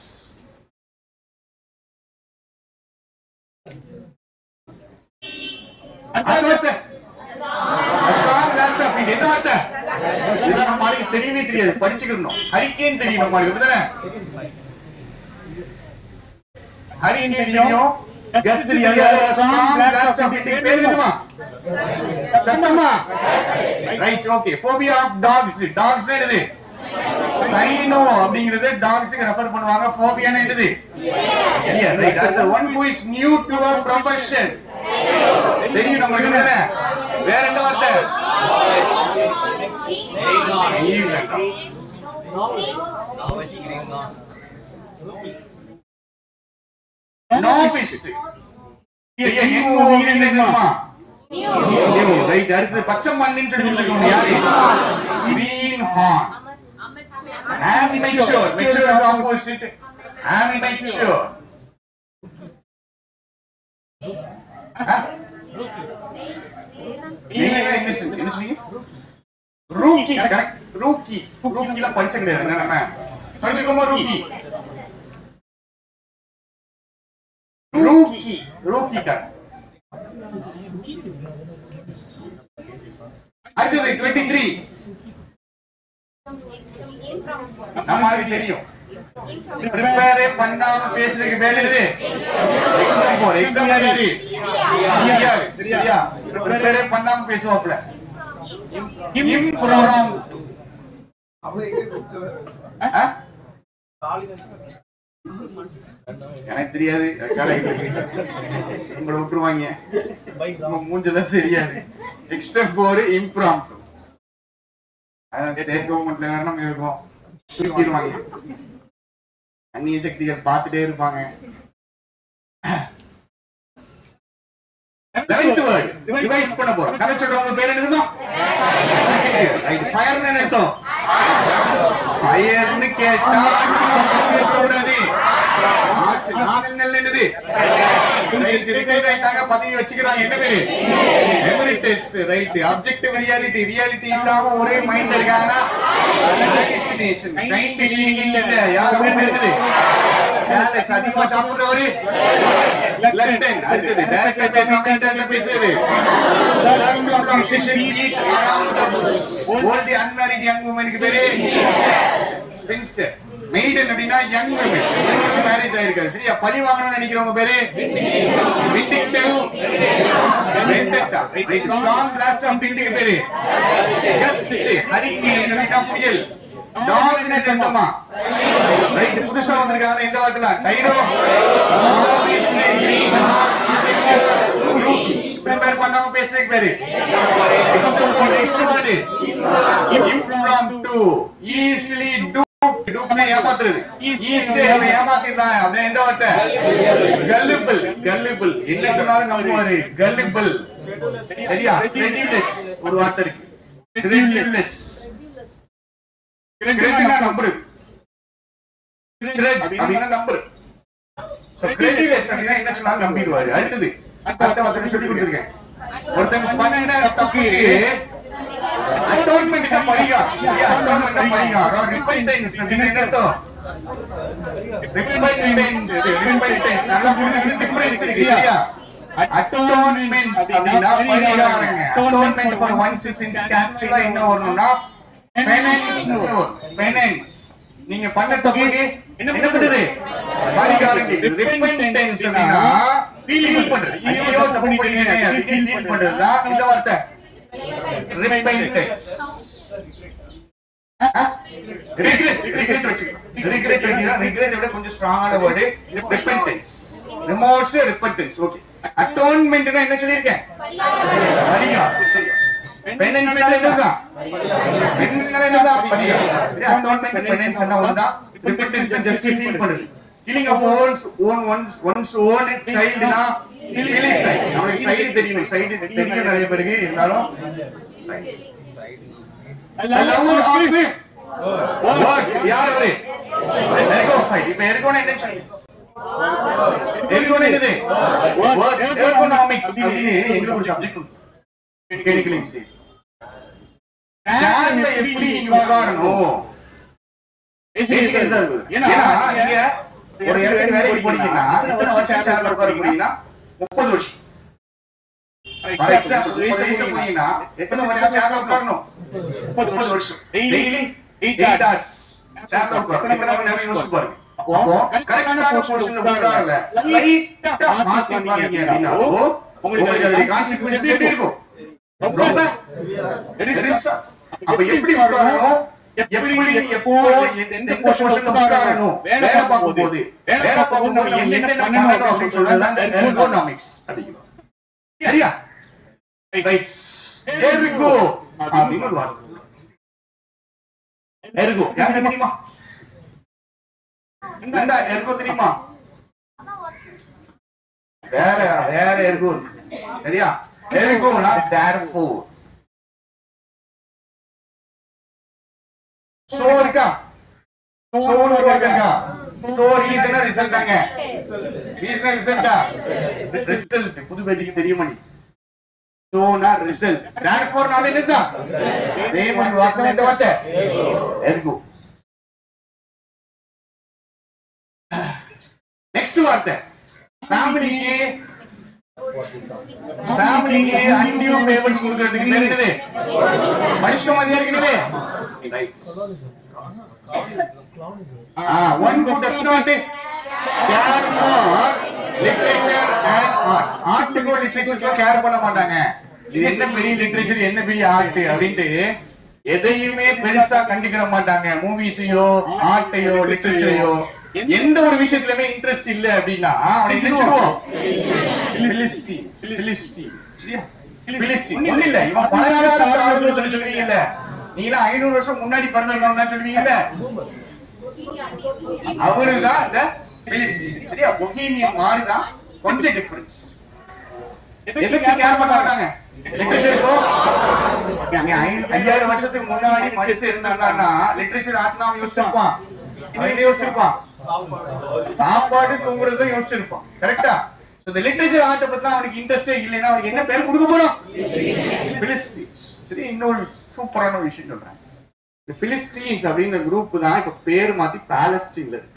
அடுத்த வார்த்தை ஸ்ட்ராங் லாஸ்ட் ஆஃப் எந்த வார்த்தை இதெல்லாம் நம்ம ஆளுக்கு தெரியவே தெரியாது படிச்சுக்கணும் ஹரிக்கேன் தெரியும் நம்ம ஆளுக்கு அப்படிதானே ஹரின்னு தெரியும் கஸ்ட் தெரியாது ஸ்ட்ராங் லாஸ்ட் ஆஃப் இட் பேர் என்னமா சத்தமா right okay phobia of dogs dogs என்னது சைனோ அப்படிங்கிறது டாக்ஸ்க்கு ரெஃபர் பண்ணுவாங்க ஃபோபியான்னு என்னது Yeah, right. And the one who is new to our profession. தெரியும் நம்மளுக்கு தானே வேற என்ன வார்த்தை Leave வேண்டாம். Novice. சரியா? NOV ன்னு என்னம்மா? New. Right. அடுத்தது பச்சை மண்ணின்னு சொல்லி கொடுத்திருக்கோம். யாரு? Green horn. Amateur. Mature க்கு opposite. Amateur. ஆ? நீங்க என்ன சொன்னீங்க? என்ன சொன்னீங்க? ரூக்கி கரெக்ட் ரூக்கி ரூக்கில பஞ்ச கிடையாது என்ன நம்ம பஞ்சகமா ரூக்கி ரூக்கி ரூக்கி கரெக்ட் அடுத்தது டுவெண்ட்டி த்ரீ நம்மளுக்கு தெரியும் ப்ரிப்பேரே பண்ணாம பேசுறதுக்கு பேர் என்னது எக்ஸாம் போர் எக்ஸாம் தெரியாது தெரியாது சரியா ப்ரிப்பேரே பண்ணாம பேசுவாப்ல இம்ப்ரோம் எனக்கு தெரியாது அதுக்காக இருக்கு. உங்களை விட்டுருவாங்க உங்க மூஞ்சல தெரியாது எக்ஸ்டெப் போர் இம்ப்ராம் ஸ்டேட் கவர்மெண்ட்ல வேற நம்ம இருக்கோம் சுருக்கிடுவாங்க அந்நிய சக்திகள் பார்த்துட்டே இருப்பாங்க லெவன்த் வேர்ட் ரிவைஸ் பண்ண போறோம் கதை சொல்றவங்க பேர் என்னதுமா ஃபயர்னு அர்த்தம் ஃபயர்னு கேட்டா கூடாது நாசினல் என்னது ரிட்டையர் ஆயிட்டாங்க பதவி வச்சுக்கிறாங்க என்ன பேரு emeritus right objective reality reality இல்லாம ஒரே மைண்ட் இருக்காங்கன்னா hallucination. Kind feeling இல்ல யார் அவங்க பேர் என்னது Dallas, அதிகமா சாப்பிடுறவரு லண்டன் அடுத்தது டைரக்டர் பேசாம இன்டர்நெட் பேசுறது competition beat around the bush. Old unmarried young woman க்கு பேரு spinster. Maiden அப்படின்னா young women. இவங்களுக்கு marriage ஆயிருக்காது. சரியா? பழி வாங்கணும்னு நினைக்கிறவங்க பேரு vindictive. vendetta. Right. Strong blast of wind க்கு பேரு gust. hurricane அப்படின்னா புயல். Dominant அர்த்தமா? Right. புதுசா வந்திருக்காங்க இந்த வார்த்தைல டைரோ obviously green picture ப்ரிப்பேர் பண்ணாம பேசுறதுக்கு பேரு next word impromptu easily do டூப்னா ஏமாத்துறது ஈஸியா ஏமாத்திடலாம் அப்படின்னா எந்த வார்த்தை கல்லிபிள் கல்லிபிள் என்ன சொன்னாலும் நம்புவாரு கல்லிபிள் சரியா கிரெடிட்லெஸ் ஒரு வார்த்தை இருக்கு கிரெடிட்லெஸ் கிரெடிட்னா நம்புறது கிரெட் அப்படின்னா நம்புறது சோ கிரெடிட்லெஸ் அப்படின்னா என்ன சொன்னாலும் நம்பிடுவாரு அடுத்தது அடுத்த வார்த்தை சொல்லி கொடுத்துருக்கேன் ஒருத்தங்க பண்ணின தப்புக்கு அட்டோன்மெண்ட் பரிகாரம் அட்டோன்மெண்ட் பரிகாரம் ரிப்பைண்டன்ஸ் அப்படின்னு என்ன அர்த்தம் ரிப்பைண்டன்ஸ் ரிப்பைண்டன்ஸ் நல்லா புரிஞ்சுக்கணும் டிஃபரன்ஸ் இருக்கு சரியா அட்டோன்மெண்ட் அப்படின்னா பரிகாரங்க அட்டோன்மெண்ட் ஃபார் ஒன்ஸ் சின்ஸ் ஆக்சுவலா என்ன வரணும்னா பெனன்ஸ் பெனன்ஸ் நீங்க பண்ண தப்புக்கு என்ன பண்ணுது பரிகாரம் ரிப்பைண்டன்ஸ் அப்படின்னா ஃபீல் பண்றது ஐயோ தப்பு பண்ணிட்டேனே அப்படின்னு ஃபீல் பண்றதுதான் இந்த வார்த்தை repentance. regret regret வச்சுக்கலாம் regret வச்சுக்கலாம் regret விட கொஞ்சம் ஸ்ட்ராங்கான word repentance remorse repentance okay அட்டோன்மெண்ட்னா என்ன சொல்லியிருக்கேன் பரிகாரம் சரியா பெனன்ஸ்னால என்னதான் பெனன்ஸ்னால என்னதான் பரிகாரம் சரி அட்டோன்மெண்ட் பெனன்ஸ் என்ன ஒண்ணுதான் repentance ஜஸ்ட் ஃபீல் பண்றது killing of one's own one's one's own childனா really side நமக்கு சைடு தெரியும் சைடு தெரியும் நிறைய பேருக்கு இருந்தாலும் லவ் ஆஃப் வாட் யார் அவரு எர்கோ ஃபைட் இப்ப எர்கோனா என்ன சொல்லி எர்கோனா என்னது வாட் எர்கோனாமிக்ஸ் அப்படின்னு எங்களுக்கு ஒரு சப்ஜெக்ட் உண்டு கெமிக்கல் இன்ஜினியரிங் சேர்ல எப்படி நீங்க உட்காரணும் பேசிக் இதுதான் இருக்குது. ஏன்னா நீங்க ஒரு இடத்துக்கு வேலைக்கு போனீங்கன்னா எத்தனை வருஷம் சேர்ல உட்கார முடியும்னா முப்பது வருஷம் ஃபார் எக்ஸாம்பிள் முப்பது வயசுல போனீங்கன்னா எத்தனை வருஷம் சேர்ல உட்காரணும் முப்பது வருஷம் டெய்லி எயிட் ஹவர்ஸ் சேர்ல உட்காரணும் எத்தனை மணி நேரம் யோசிச்சு பாருங்க அப்போ கரெக்டான பொசிஷன்ல உட்காரல ஸ்லைட்டா மாத்தி பாருங்க அப்படின்னா உங்களுக்கு அதோட கான்சிக்வன்ஸ் எப்படி இருக்கும் ரொம்ப பெருசா அப்ப எப்படி உட்காரணும் எப்படி எப்போ எந்த எந்த பொசிஷன்ல உட்காரணும் வேலை பார்க்கும் போது வேலை பார்க்கும் போது நம்ம என்னென்ன பண்ணணும் அப்படின்னு சொல்றதுதான் எர்கோனாமிக்ஸ் அப்படிங்கிறோம் சரியா ரைட் எர்கோ அப்படின்னு ஒரு வார்த்தை எர்கோ யாருக்கு தெரியுமா என்ன எர்கோ தெரியுமா வேற வேற எர்கோ இருக்கு. சரியா எர்கோனா therefore சோ இருக்கா சோன்னு ஒரு வார்த்தை இருக்கா சோ ரீசனா ரிசல்ட்டாங்க ரீசனா ரிசல்ட்டா ரிசல்ட் புது பேஜுக்கு தெரியுமா நீ சோனா ரிசல்ட் தேர்ஃபோர் நாளே என்னதா அதே மாதிரி வார்த்தை இந்த வார்த்தை எர்கோ நெக்ஸ்ட் வார்த்தை ஃபேமிலிக்கு ஃபேமிலிக்கு அன்டியூ ஃபேவர்ஸ் கொடுக்கிறதுக்கு பேர் என்னது மனுஷ மாதிரியா இருக்கிறது one who does not care for literature and art ஆர்ட்டுக்கோ லிட்ரேச்சருக்கோ கேர் பண்ண மாட்டாங்க இது என்ன பெரிய லிட்ரேச்சர் என்ன பெரிய ஆர்ட் அப்படின்ட்டு எதையுமே பெருசா கண்டுக்கிற மாட்டாங்க மூவிஸையோ ஆர்ட்டையோ லிட்டரேச்சரையோ எந்த ஒரு விஷயத்துலயுமே இன்ட்ரெஸ்ட் இல்ல அப்படின்னா அவனை நினைச்சிருவோம் பிலிஸ்டி பிலிஸ்டி சரியா பிலிஸ்டி ஒண்ணு இல்ல இவன் பணக்கார ஆளுன்னு சொல்லி சொல்லுவீங்கல்ல நீங்க ஐநூறு வருஷம் முன்னாடி பிறந்தவங்க தான் சொல்லுவீங்கல்ல அவருதான் இந்த பிலிஸ்டி சரியா பொஹீமியன் மாதிரிதான் கொஞ்சம் டிஃபரன்ஸ் எதுக்கு கேர் பண்ண மாட்டாங்க லிட்ரேச்சர் இப்போ நீ ஐ- ஐயாயிரம் வருஷத்துக்கு முன்னாடி மனுஷன் இருந்தாங்கன்னா லிட்ரேச்சர் ஆத்மா அவன் யோசிச்சிருப்பான் அவன் என்ன யோசிச்சிருப்பான் சாப்பாடு தூங்குறது தான் யோசிச்சிருப்பான் கரெக்டா இந்த லிட்ரேச்சர் ஆர்ட்டை பத்தி அவனுக்கு இன்ட்ரெஸ்டே இல்லைன்னா அவனுக்கு என்ன பேர் கொடுக்க போறோம் பிலிஸ்டீன்ஸ் சரி இன்னொரு சூப்பரான ஒரு விஷயம் சொல்றேன் இந்த பிலிஸ்டீன்ஸ் அப்படிங்கிற குரூப் தான் இப்ப பேர் மாத்தி பாலஸ்டீன்ல இருக்கு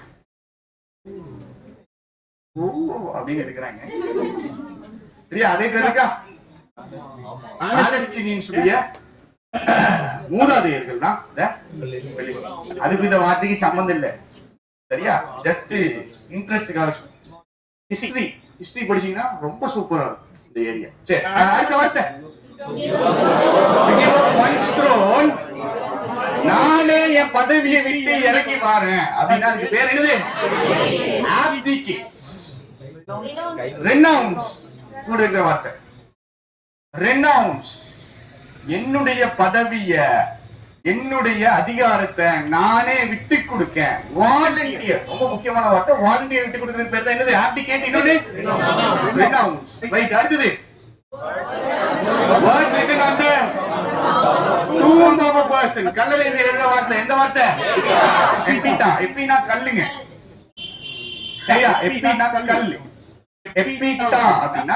ஓ அப்படின்னு இருக்கிறாங்க சரியா அதே பேர் இருக்கா பாலஸ்தீனியன்ஸுடைய மூதாதையர்கள் தான் இந்த பெலிஸ்தீன்ஸ். அதுக்கு இந்த வார்த்தைக்கு சம்பந்தம் இல்ல சரியா ஜஸ்ட் இன்ட்ரெஸ்டுக்காக ஹிஸ்டரி ஹிஸ்டரி படிச்சீங்கன்னா ரொம்ப சூப்பரா இருக்கும் இந்த ஏரியா சரி அஹ் அடுத்த வார்த்தை Give up one's throne. நானே என் பதவியை விட்டு இறங்கி வாரேன் அப்படின்னா அதுக்கு பேர் என்னது abdicates renounce கூட இருக்கிற வார்த்தை ரெனவுன்ஸ் என்னுடைய பதவிய என்னுடைய அதிகாரத்தை நானே விட்டு கொடுக்க வாலண்டியர் ரொம்ப முக்கியமான வார்த்தை வாலண்டியர் விட்டு கொடுக்கிறது பேர் தான் என்னது ஆப்டிகேட் இன்னொரு ரெனவுன்ஸ் ரைட் அடுத்தது words written on the tomb of a person கல்லறையில் எழுத வார்த்தை எந்த வார்த்தை எப்பிட்டா எப்பினா கல்லுங்க சரியா எப்பினா கல்லு எப்பிட்டா அப்படின்னா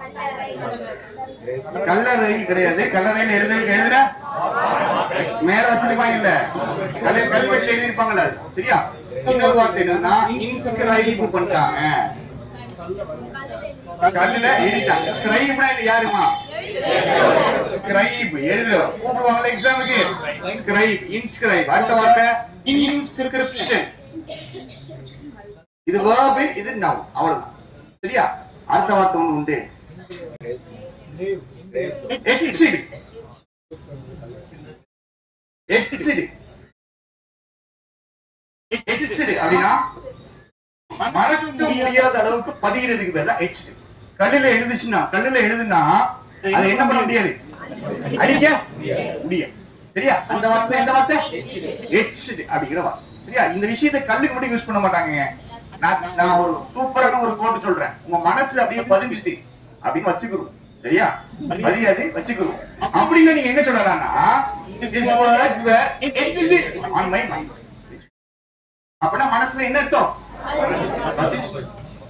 கல்லறை கிடையாது கல்லறையில எழுத எழுதுற மேல வச்சிருப்பாங்க இல்ல அதே கல்வெட்டுல எழுதிருப்பாங்கல்ல அது. சரியா இன்னொரு வார்த்தை என்னன்னா இன்ஸ்கிரைப் பண்ணிட்டாங்க கல்லுல எழுதிட்டாங்க ஸ்கிரைப்னா இது யாருமா ஸ்கிரைப் எழுதுற கூப்பிடுவாங்கல்ல எக்ஸாமுக்கு ஸ்கிரைப் இன்ஸ்கிரைப் அடுத்த வார்த்தை இன்ஸ்கிரிப்ஷன் இது verb இது நவுன் அவ்வளவுதான் சரியா அடுத்த வார்த்தை ஒண்ணு உண்டு எச்சிடு எச்சிடு எச்சிடு அப்படின்னா மறக்க முடியாத அளவுக்கு பதிகிறதுக்கு பேர் தான் எச்சிடு கல்லுல எழுதுச்சுன்னா கல்லுல எழுதுனா அதை என்ன பண்ண முடியாது அடிக்க முடியாது சரியா அந்த வார்த்தை இந்த வார்த்தை எச்சிடு அப்படிங்கிற வார்த்தை சரியா இந்த விஷயத்தை கல்லுக்கு மட்டும் யூஸ் பண்ண மாட்டாங்க நான் நான் ஒரு சூப்பரான ஒரு கோட்டு சொல்றேன் உங்க மனசுல அப்படியே பதிஞ்சுட்டு அப்படின்னு வச்சுக்கிறோம் சரியா பதியாது வச்சுக்கிறோம் அப்படின்னு நீங்க எங்க சொல்லலாம்னா these words were etched on my mind அப்படின்னா மனசுல என்ன அர்த்தம் பதிஞ்சுட்டு.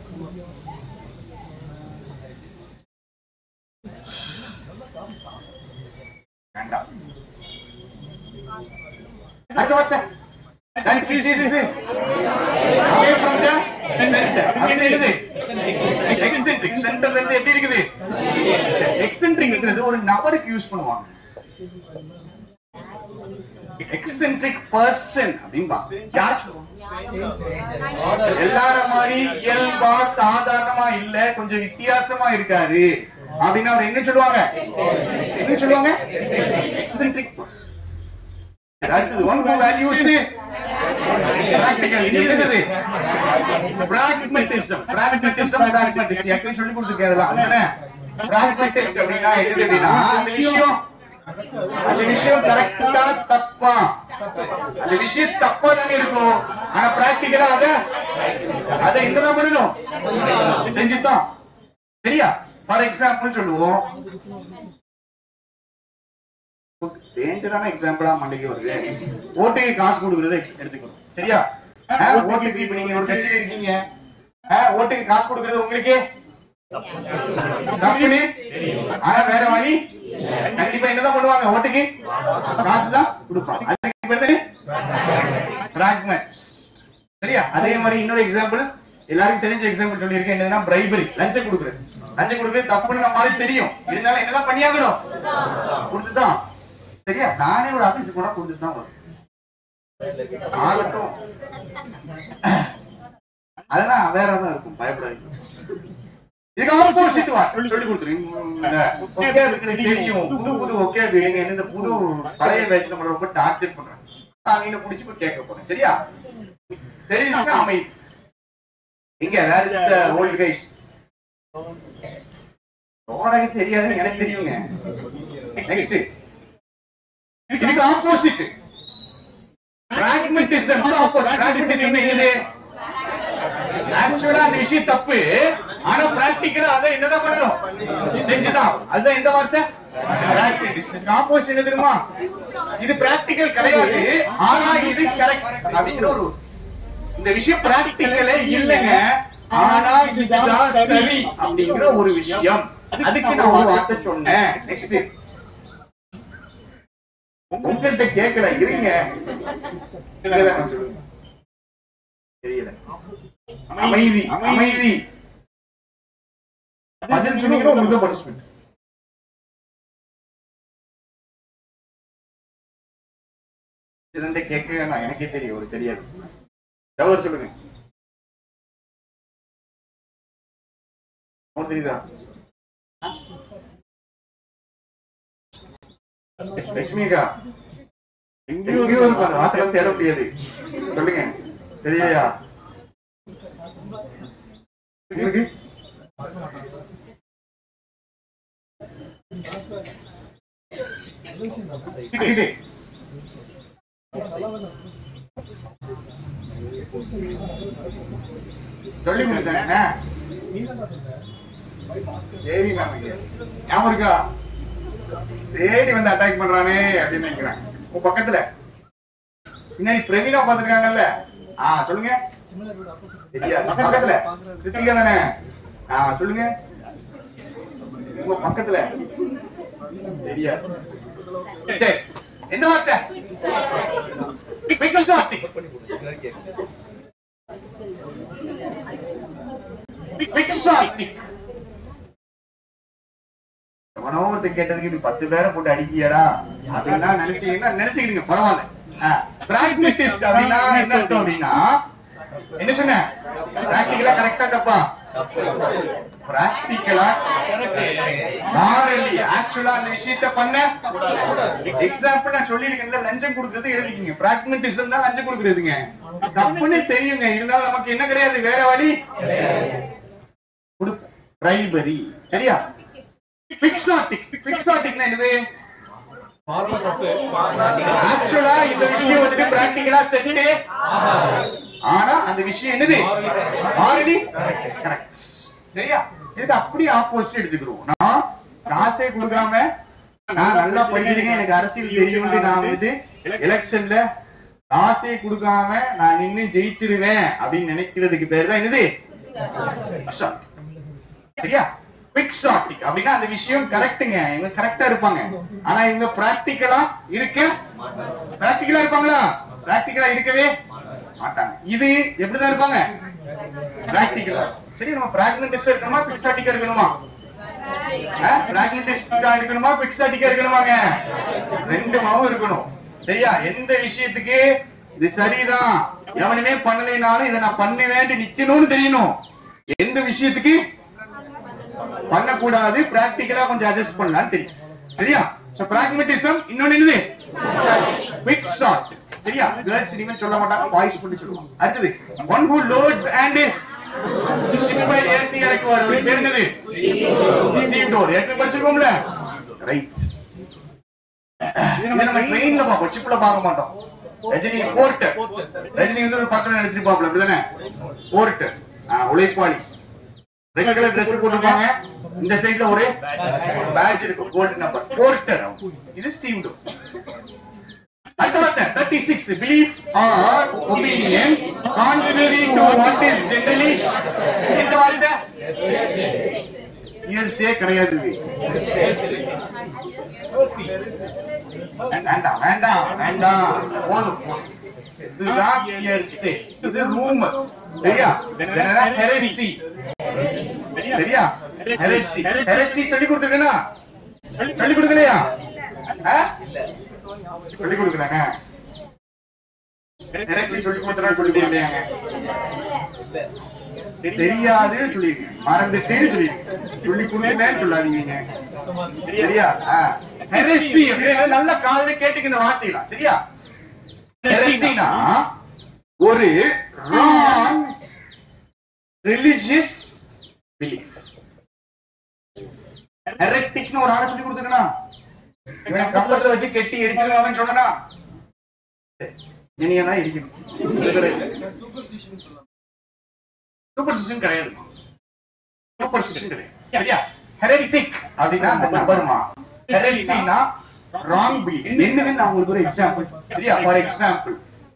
வேண்டாம் அடுத்த வார்த்தை That is away from the center. அப்படின்னு என்னது? Eccentric. Center ல இருந்து எப்படி இருக்குது? Eccentricங்கிறது ஒரு நபருக்கு யூஸ் பண்ணுவாங்க எக்ஸென்ட்ரிக் பர்சன் அப்படிம்பாங்க யார் எல்லார மாதிரி இயல்பா சாதாரணமா இல்ல கொஞ்சம் வித்தியாசமா இருக்காரு அப்படின்னா அவர் என்ன சொல்லுவாங்க என்ன சொல்லுவாங்க எக்ஸென்ட்ரிக் பர்சன் அடுத்தது ஒன் வேல்யூஸ் பிராக்டிகல் என்னது பிராக்மெட்டிசம் பிராக்மெட்டிசம் பிராக்மெட்டிசம் ஏற்கனவே சொல்லி கொடுத்துருக்கேன் அதெல்லாம் என்ன பிராக்மெட்டிஸ்ட் அப்படின்னா என்னது அப்படின்னா அந்த விஷயம் அந்த விஷயம் கரெக்டா தப்பா அந்த விஷயம் தப்பா தானே இருக்கும் ஆனா பிராக்டிகலா அத அத என்னதான் பண்ணணும் செஞ்சுதான் சரியா ஃபார் எக்ஸாம்பிள் சொல்லுவோம் டேஞ்சரான எக்ஸாம்பிளா மண்டைக்கு வருது ஓட்டுக்கு காசு கொடுக்கறத ex- எடுத்துக்கணும் சரியா ஆ, ஓட்டுக்கு இப்ப நீங்க ஒரு கட்சியில இருக்கீங்க ஆ, ஓட்டுக்கு காசு கொடுக்கறது உங்களுக்கு தப்புன்னு ஆனா வேற வழி கண்டிப்பா என்னதான் பண்ணுவாங்க ஓட்டுக்கு காசு தான் கொடுப்பாங்க அதுக்கு பேர் தானே fragments. சரியா அதே மாதிரி இன்னொரு எக்ஸாம்பிள் எல்லாருக்கும் தெரிஞ்ச எக்ஸாம்பிள் சொல்லியிருக்கேன் என்னதுன்னா பிரைபரி லஞ்சம் கொடுக்குறது லஞ்சம் கொடுக்குறது தப்புன்னு நம்ம மாதிரி தெரியும் இருந்தாலும் என்னதான் பண்ணியாகணும் கொடுத்துதான் சரியா நானே ஒரு ஆபீஸ் போனா கொடுத்துட்டு தான் வரும் ஆகட்டும் அதெல்லாம் வேற தான் இருக்கும் பயப்படாதீங்க இதுக்கு ஆப்போசிட் வா சொல்லி கொடுத்துருங்க ஒகேபுக்கு தெரியும் புது புது ஒகேபு எங்க இந்த புது பழைய பேட்ச் நம்மள ரொம்ப டார்ச்சர் பண்றாங்க நான் இங்க புடிச்சு போய் கேட்க போறேன் சரியா தெரியுதுன்னா அமைதி இங்க where is the old guys ஓரக தெரியாதுன்னு எனக்கு தெரியுங்க நெக்ஸ்ட் இதுக்கு ஆப்போசிட் பிராக்மெட்டிசம் ஆப்போசிட் பிராக்மெட்டிசம் என்னது ஆக்சுவலா அந்த விஷயம் தப்பு ஆனா பிராக்டிக்கலா அதை என்னதான் பண்ணணும் செஞ்சுதான் அதுதான் எந்த வார்த்தை ஆப்போசிட் என்ன தெரியுமா இது பிராக்டிக்கல் கிடையாது ஆனா இது கரெக்ட் அப்படிங்கிற ஒரு இந்த விஷயம் பிராக்டிக்கலே இல்லைங்க ஆனா இதுதான் சரி அப்படிங்கிற ஒரு விஷயம் அதுக்கு நான் ஒரு வார்த்தை சொன்னேன் நெக்ஸ்ட் உங்கள்கிட்ட கேட்கல இருங்க இல்லைதான் நான் சொல்லுவேன். தெரியல அமைதி அமைதி பதில் சொன்னீங்கன்னா உங்களுக்கு தான் பனிஷ்மெண்ட் இதுல கேட்க நான் எனக்கே தெரியும் ஒரு தெரியாது எவ்வளவு சொல்லுங்க உங்களுக்கு தெரியுதா லட்சுமிகா எங்கேயோ இருப்பாங்க வார்த்தை சேர முடியாது சொல்லுங்க தெரியலையா உங்களுக்கு இது சொல்லி கொடுத்தேன் தேவி மேம் இங்க. ஞாபகம் இருக்கா தேடி வந்து அட்டாக் பண்றானே அப்படின்னு நினைக்கிறேன் உன் பக்கத்துல பின்னாடி பிரவீனா பாத்துருக்காங்கல்ல ஆ சொல்லுங்க தெரியாது பக்கத்துல ரித்திகா தானே ஆ சொல்லுங்க உங்க பக்கத்துல தெரியாது சரி எந்த வார்த்தை பிக்ஸாட்டிக் பிக்ஸாட்டிக் எவனோ ஒருத்தன் கேட்டதுக்கு நீ பத்து பேரை போட்டு அடிக்கியடா அப்படின்னா நினைச்சீங்கன்னா நினைச்சுக்கிடுங்க பரவாயில்ல பிராக்டிஸ் அப்படின்னா என்ன அர்த்தம் அப்படின்னா என்ன சொன்ன பிராக்டிக்கலா கரெக்டா தப்பா பிராக்டிக்கலா மாறலி ஆக்சுவலா அந்த விஷயத்த பண்ண எக்ஸாம்பிள் நான் சொல்லியிருக்கேன்ல லஞ்சம் கொடுக்கறது எழுதிக்கிங்க பிராக்மெட்டிசம் தான் லஞ்சம் கொடுக்கறதுங்க தப்புன்னு தெரியுங்க இருந்தாலும் நமக்கு என்ன கிடையாது வேற வழி கொடு பிரைபரி சரியா பிக்ஸாட்டிக் பிக்ஸாட்டிக்னா என்னது ஆக்சுவலா இந்த விஷயம் வந்துட்டு பிராக்டிகலா செட்டே ஆனா அந்த விஷயம் என்னது மாறுதி கரெக்ட் சரியா இது அப்படியே ஆப்போசிட் எடுத்துக்கிறோம் நான் காசே கொடுக்காம நான் நல்லா படிச்சிருக்கேன் எனக்கு அரசியல் தெரியும்னு நான் வந்து எலெக்ஷன்ல காசே கொடுக்காம நான் நின்னு ஜெயிச்சிருவேன் அப்படின்னு நினைக்கிறதுக்கு பேர் தான் என்னது Quixotic. சரியா பிக்ஸாட்டிக் அப்படின்னா அந்த விஷயம் கரெக்ட்டுங்க இவங்க கரெக்டா இருப்பாங்க ஆனா இவங்க பிராக்டிக்கலா இருக்க பிராக்டிக்கலா இருப்பாங்களா பிராக்டிக்கலா இருக்கவே மாட்டாங்க இது எப்படிதான் இருப்பாங்க பிராக்டிக்கலா சரி நம்ம பிராக்டிகலிஸ்டா இருக்கணுமா பிக்ஸாட்டிக்கா இருக்கணுமா பிராக்டிகலிஸ்டா இருக்கணுமா பிக்ஸாட்டிக்கா இருக்கணுமாங்க ரெண்டு மாவும் இருக்கணும் சரியா எந்த விஷயத்துக்கு இது சரிதான் எவனுமே பண்ணலைனாலும் இதை நான் பண்ணுவேன் நிக்கணும்னு தெரியணும் எந்த விஷயத்துக்கு பண்ணக்கூடாது பிராக்டிக்கலா கொஞ்சம் அட்ஜஸ்ட் பண்ணலாம் தெரியும் சரியா சோ பிராக்மெட்டிசம் இன்னொன்னு என்னது குவிக் ஷாட் சரியா கேர்ள்ஸ் இனிமே சொல்ல மாட்டாங்க வாய்ஸ் பண்ணி சொல்லுவாங்க அடுத்தது ஒன் ஹூ லோட்ஸ் அண்ட் ஷிப்பை ஏத்தி இறக்குவார் அவர் பேர் என்னது ஸ்டீவ் டோர் ஏற்கனவே படிச்சிருக்கோம்ல ரைட் இதை நம்ம ட்ரெயின்ல பார்ப்போம் ஷிப்ல பார்க்க மாட்டோம் ரஜினி போர்ட் ரஜினி வந்து ஒரு பக்கத்துல நடிச்சிருப்பாப்ல அப்படிதானே போர்ட் உழைப்பாளி ரெட் கலர் Dress போட்டிருப்பாங்க இந்த சைடுல ஒரு பேட்ச் இருக்கும் கோல்ட் நம்பர் போர்ட்டர் இது ஸ்டீம் டோ அடுத்த வார்த்தை 36 belief or opinion contrary to what is generally இந்த வார்த்தை இயர்ஸே கிடையாது இது. வேண்டாம் வேண்டாம் வேண்டாம் போதும் போதும் இதுதான் இயர்ஸே இது ரூம் சரியா இதெல்லாம் ஹெரசி சரியா ஹெரசி ஹெரசி சொல்லி கொடுத்துருக்கேனா சொல்லி கொடுக்கலையா ஆ? சொல்லி கொடுக்கலங்க ஹெரசி சொல்லி கொடுத்தா சொல்லி கொடுக்கலையாங்க தெரியாதுன்னு சொல்லிருக்கேன் மறந்துட்டேன்னு சொல்லிருக்கேன் சொல்லி கொடுக்கலன்னு சொல்லாதீங்க சரியா ஹெரசி அப்படின்னு நல்ல காலையில கேட்டுக்க இந்த வார்த்தைலாம் சரியா ஹெரசினா ஒரு ராங் ரிலிஜியஸ் பிலீஃப் ஹெரட்டிக்னு ஒரு ஆளை சொல்லி கொடுத்துருக்கா இவனை கம்பத்துல வச்சு கெட்டி எரிச்சிருவாங்கன்னு சொன்னா இனியனா இடிக்கணும் சூப்பர்ஸ்டிஷன் கிடையாது சூப்பர்ஸ்டிஷன் கிடையாது சரியா ஹெரட்டிக் அப்படின்னா அந்த நபருமா ஹெரசினா ராங் பிலீஃப் என்னன்னு நான் உங்களுக்கு ஒரு எக்ஸாம்பிள் சரியா ஃபார் எக்ஸாம்பிள்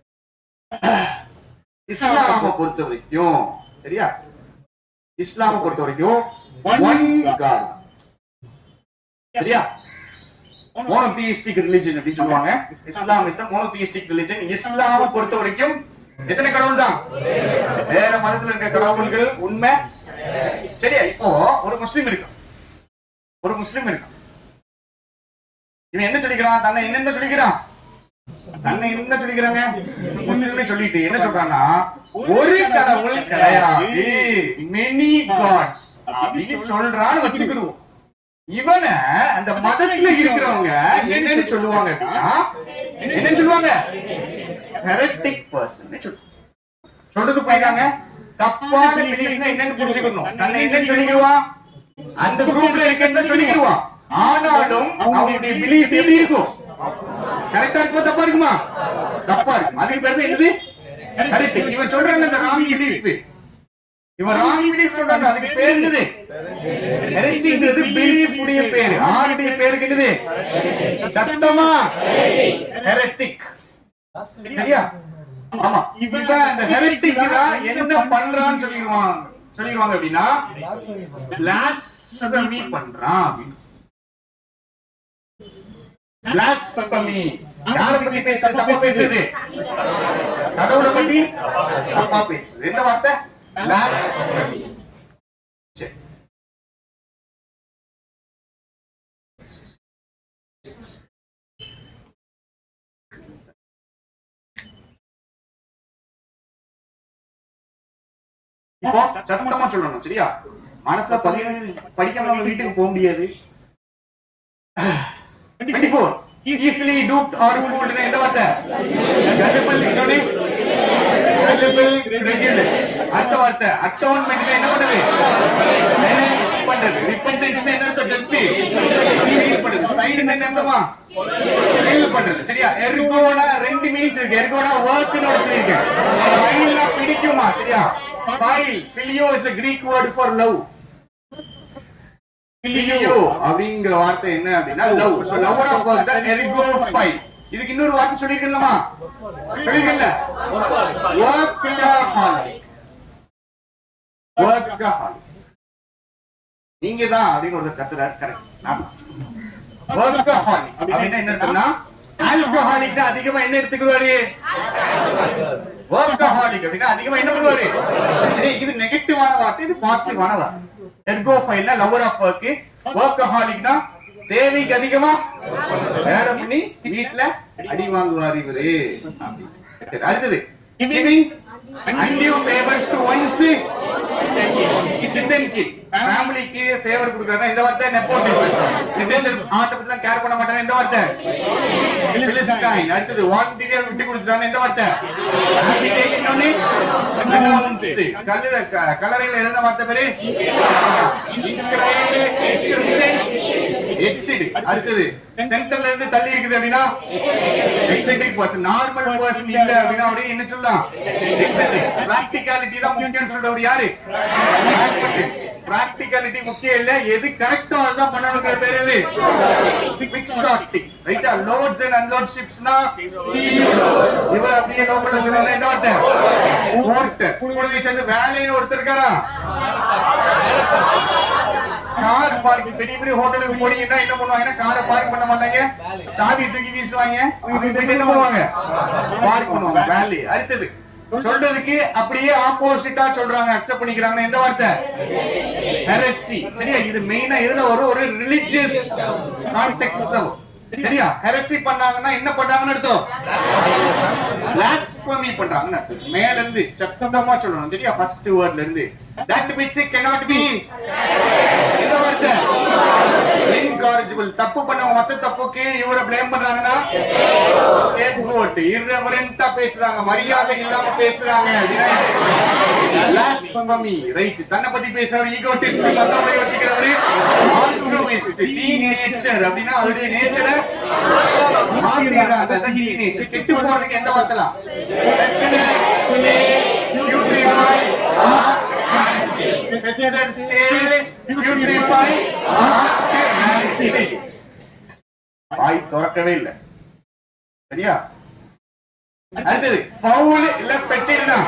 இஸ்லாம பொறுத்த வரைக்கும் சரியா இஸ்லாம பொறுத்த வரைக்கும் ஒன் காட் சரியா மோனோதியிஸ்டிக் ரிலிஜன் அப்படின்னு சொல்லுவாங்க இஸ்லாம் இஸ் மோனோதியிஸ்டிக் ரிலிஜன் இஸ்லாம பொறுத்த வரைக்கும் எத்தனை கடவுள் தான் வேற மதத்துல இருக்க கடவுள்கள் உண்மை சரியா இப்போ ஒரு முஸ்லிம் இருக்கான் ஒரு முஸ்லிம் இருக்கான் இவன் என்ன சொல்லிக்கிறான் தன்னை என்ன சொல்லிக்கிறான் தன்னை என்ன சொல்லிக்கிறாங்க முஸ்லிம்னு சொல்லிட்டு என்ன சொல்றான்னா ஒரு கடவுள் கிடையாது மெனி காட்ஸ் அப்படின்னு சொல்றான்னு வச்சுக்கிடுவோம் இவனை அந்த மதத்துல இருக்கிறவங்க என்னன்னு சொல்லுவாங்க அப்படின்னா என்னன்னு சொல்லுவாங்க ஹெரட்டிக் பர்சன் சொல்றது போயிருக்காங்க தப்பான பிலீஃப்னா என்னன்னு புரிஞ்சுக்கணும் தன்னை என்னன்னு சொல்லிக்குவான் அந்த குரூப்ல இருக்கிறத சொல்லிக்குவான் ஆனாலும் அவனுடைய பிலீஃப் எப்படி இருக்கும் கரெக்டா இருக்குமா தப்பா இருக்குமா தப்பா இருக்கும் அதுக்கு பேர் தான் என்னது கரெக்ட் இவன் சொல்றாங்க அந்த ராங் பிலீஃப் இவன் ராங் பிலீஃப் சொல்றாங்க அதுக்கு பேர் என்னது ஹெரசிங்கிறது பிலீஃப் உடைய பேர் ஆருடைய பேருக்கு என்னது சத்தமா ஹெரட்டிக் சரியா ஆமா இவன் அந்த ஹெரட்டிக் தான் என்ன பண்றான்னு சொல்லிடுவாங்க சொல்லிடுவாங்க அப்படின்னா blasphemy பண்றான் அப்படின்னு blasphemy யார பத்தி பேசுறது தப்பா பேசுறது கடவுளை பத்தி தப்பா பேசுறது எந்த வார்த்தை blasphemy சரி இப்போ சத்தமா சொல்லணும் சரியா மனசுல பதினேழு படிக்காம நம்ம வீட்டுக்கு போக முடியாது twenty four easily duped or fooled எந்த வார்த்தை கல்லிபிள் இன்னொன்னு கல்லிபிள் ரெகுலஸ் அடுத்த வார்த்தை அட்டோன்மெண்ட் என்ன பண்ணுது penance பண்றது ரிப்பெண்டன்ஸ் என்ன அர்த்தம் ஜஸ்ட் ஃபீல் பண்றது சைடு என்ன அர்த்தமா ஃபீல் பண்றது சரியா எர்கோனா ரெண்டு மீனிங்ஸ் இருக்கு எர்கோனா வர்க்னு ஒரு சொல்லிருக்கேன் ஃபைல்னா பிடிக்குமா சரியா phile phileo is a greek word for love phileo அப்படிங்கிற வார்த்தை என்ன அப்படின்னா love so lover of work தான் எர்கோ ஃபைல் இதுக்கு இன்னொரு வார்த்தை சொல்லிருக்கலாமா சொல்லிருக்கல workaholic workaholic நீங்க தான் அப்படின்னு ஒரு கத்துறாரு கரெக்ட் ஆமா workaholic அப்படின்னா என்ன இருக்குன்னா ஆல்கஹாலிக் அதிகமா என்ன எடுத்துக்குவாரு workaholic அப்படின்னா அதிகமா என்ன பண்ணுவாரு சரி இது நெகட்டிவான வார்த்தை இது பாசிட்டிவான வார்த்தை எர்கோ ஃபைல்னா லவர் ஆஃப் ஒர்க் workaholic தேவைக்கு அதிகமா வேலை பண்ணி வீட்ல அடி வாங்குவார் இவரு சரி, அடுத்தது giving undue favors to one's dependent kid. ஃபேமிலிக்கு ஃபேவர் கொடுக்கறதா இந்த வார்த்தை நெப்போட்டிசம் ரிலேஷன் ஆட்ட பத்திலாம் கேர் பண்ண மாட்டாங்க இந்த வார்த்தை பிலிஸ்டைன் அடுத்தது ஒன் டிரியர் விட்டு கொடுத்தாங்க இந்த வார்த்தை ஆபிடேட் இன்னொன்னு கல்லுல க- கல்லறையில இருந்த வார்த்தை பேரு இன்ஸ்கிரைப் இன்ஸ்கிரிப்ஷன் எச்சிடு அடுத்தது சென்டர்ல இருந்து தள்ளி இருக்குது அப்படின்னா எக்ஸென்ட்ரிக் பர்சன் நார்மல் பர்சன் இல்ல அப்படின்னா அப்படியே என்ன சொல்லலாம் எக்ஸென்ட்ரிக் பிராக்டிகாலிட்டி தான் முக்கியம் சொல்றவர் யாரு பிராக்டிகாலிட்டி முக்கியம் இல்ல எது கரெக்டோ அதுதான் பண்ணணுங்கிற பேர் எது பிக்ஸாட்டிக் ரைட்டா லோட்ஸ் அண்ட் அன்லோட் ஷிப்ஸ்னா இவர் அப்படியே நோ பண்ண சொன்னா இந்த வார்த்தை போர்ட்டர் கூடவே சேர்ந்து வேலைன்னு ஒருத்தர் இருக்காரா கார் பார்க்கிங் பெரிய பெரிய ஹோட்டலுக்கு போனீங்கன்னா என்ன பண்ணுவாங்கன்னா காரை பார்க் பண்ண மாட்டாங்க சாவி தூக்கி வீசுவாங்க அவங்க போயிட்டு என்ன பண்ணுவாங்க பார்க் பண்ணுவாங்க வேலி அடுத்தது சொல்றதுக்கு அப்படியே ஆப்போசிட்டா சொல்றாங்க அக்செப்ட் பண்ணிக்கிறாங்க எந்த வார்த்தை ஹெரசி சரியா இது மெயினா எதுல வரும் ஒரு ரிலிஜியஸ் கான்டெக்ட்ல வரும் சரியா ஹெரசி பண்ணாங்கன்னா என்ன பண்ணாங்கன்னு அர்த்தம் blasphemy blasphemy பண்றாங்க மேல இருந்து சத்தமா சொல்லணும் சரியா ஃபர்ஸ்ட் வேர்ட்ல இருந்து that which cannot be இந்த வார்த்தை incorrigible தப்பு பண்ண மொத்த தப்புக்கு இவரை blame பண்றாங்கன்னா scapegoat irreverent ஆ பேசுறாங்க மரியாதை இல்லாம பேசுறாங்க blasphemy ரைட் தன்னை பத்தி பேசுறவர் ஈகோட்டிஸ்ட் மத்தவங்களை யோசிக்கிறவரு altruist teenager அப்படின்னா அவருடைய நேச்சரை மாத்திடுறாங்க அதான் teenage கெட்டு போறதுக்கு எந்த வார்த்தைலாம் President, stay, beautify, Nancy. President, stay, beautify, Nancy. வாய் திறக்கவே இல்லை சரியா அடுத்தது ஃபவுல் இல்ல பெட்டினா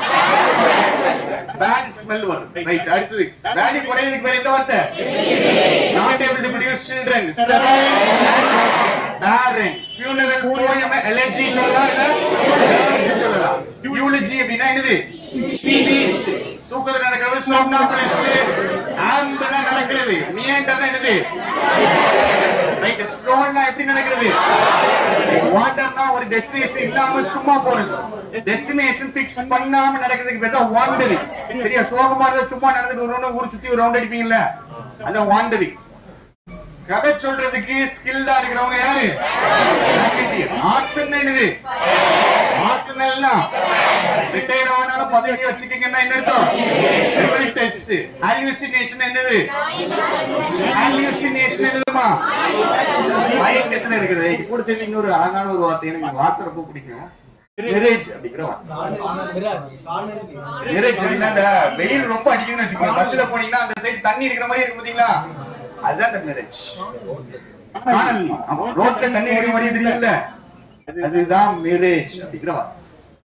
பேட் ஸ்மெல் வரும் ரைட் அடுத்தது வேலி குறையதுக்கு பேர் எந்த வார்த்தை not able to produce children sterile barren funeral poem elegy சொல்லலாம் இல்ல elegy சொல்லலாம் eulogy அப்படின்னா என்னது speech தூக்கத்துல நடக்கிறது somnambulist ஆம்புனா நடக்கிறது நியண்டர்னா என்னது ரைட் ஸ்ட்ரோன்னா எப்படி நடக்கிறது வாண்டர்னா ஒரு டெஸ்டினேஷன் இல்லாம சும்மா போறது டெஸ்டினேஷன் ஃபிக்ஸ் பண்ணாம நடக்கிறதுக்கு பேர் தான் வாண்டரிங் சரியா சோகமா இருந்தா சும்மா நடந்துட்டு ஒரு round ஊர் சுத்தி ஒரு ரவுண்ட் அடிப்பீங்கல்ல அதான் வாண்டரிங் கதை சொல்றதுக்கு ஸ்கில்டா இருக்கிறவங்க யாரு ஆர்ட்ஸ் என்னது ஆர்ட்ஸ் ரிட்டையர் ஆனாலும் பதவி வச்சுக்கீங்கன்னா என்ன அர்த்தம் டெஸ்ட் ஹாலுசினேஷன் என்னது ஹாலுசினேஷன் என்னதுமா மயக்கத்துல இருக்குது இது கூட சேர்ந்து இன்னொரு அழகான ஒரு வார்த்தை எனக்கு வார்த்தை ரொம்ப பிடிக்கும் மிரேஜ் அப்படிங்கிற வார்த்தை மிரேஜ் அப்படின்னா இந்த வெயில் ரொம்ப அடிக்கும்னு வச்சுக்கோங்க பஸ்ல போனீங்கன்னா அந்த சைடு தண்ணி இருக்கிற மாதிரி இருக்கு பாத்தீங்களா அதுதான் இந்த மிரேஜ் காணல் ரோட்ல தண்ணி இருக்கிற மாதிரி தெரியல அதுதான் மிரேஜ் அப்படிங்கிற வார்த்தை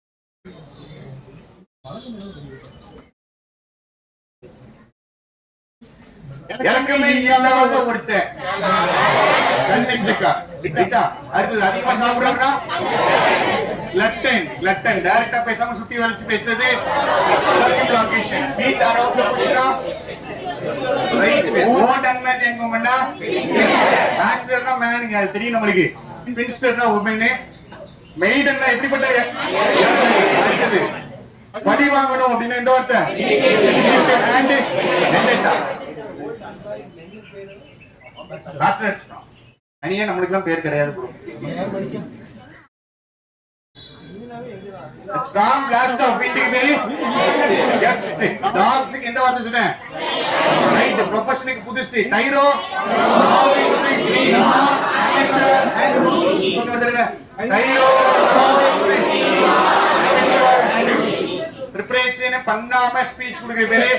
இறக்கமே இல்லாத ஒருத்தன் கண்ணிச்சக்கா ரைட்டா அடுத்தது அதிகமா சாப்பிடுறாங்கன்னா லட்டன் லட்டன் டைரக்டா பேசாம சுத்தி வளைச்சு பேசுறது பிளாகேஷன் பீட் அரவுண்ட் புஷ்னா ரைட் ஓட் அன்மேட் எங்கம்னா பேச்சுலர்னா மேனுங்க அது தெரியும் நம்மளுக்கு ஸ்பின்ஸ்டர்னா உமன் மெய்டன்னா எப்படிப்பட்ட அடுத்தது பழி வாங்கணும் அப்படின்னு எந்த வார்த்தை அண்ட் வெண்டட்டா பேச்சுலர்ஸ் தனியா நம்மளுக்கு பேர் கிடையாது bro. ஸ்ட்ராங் பிளாஸ்ட் ஆஃப் வீட்டுக்கு பேரு ஜஸ்ட் டாக்ஸுக்கு எந்த வார்த்தை சொன்னேன் ரைட் ப்ரொஃபஷனுக்கு புதுசு டைரோ நாவிஸ் கிளீன் அமெச்சர் அண்ட் சொல்லுங்க tyro novice amateur and preparation பண்ணாம ஸ்பீச் கொடுக்குற பேரு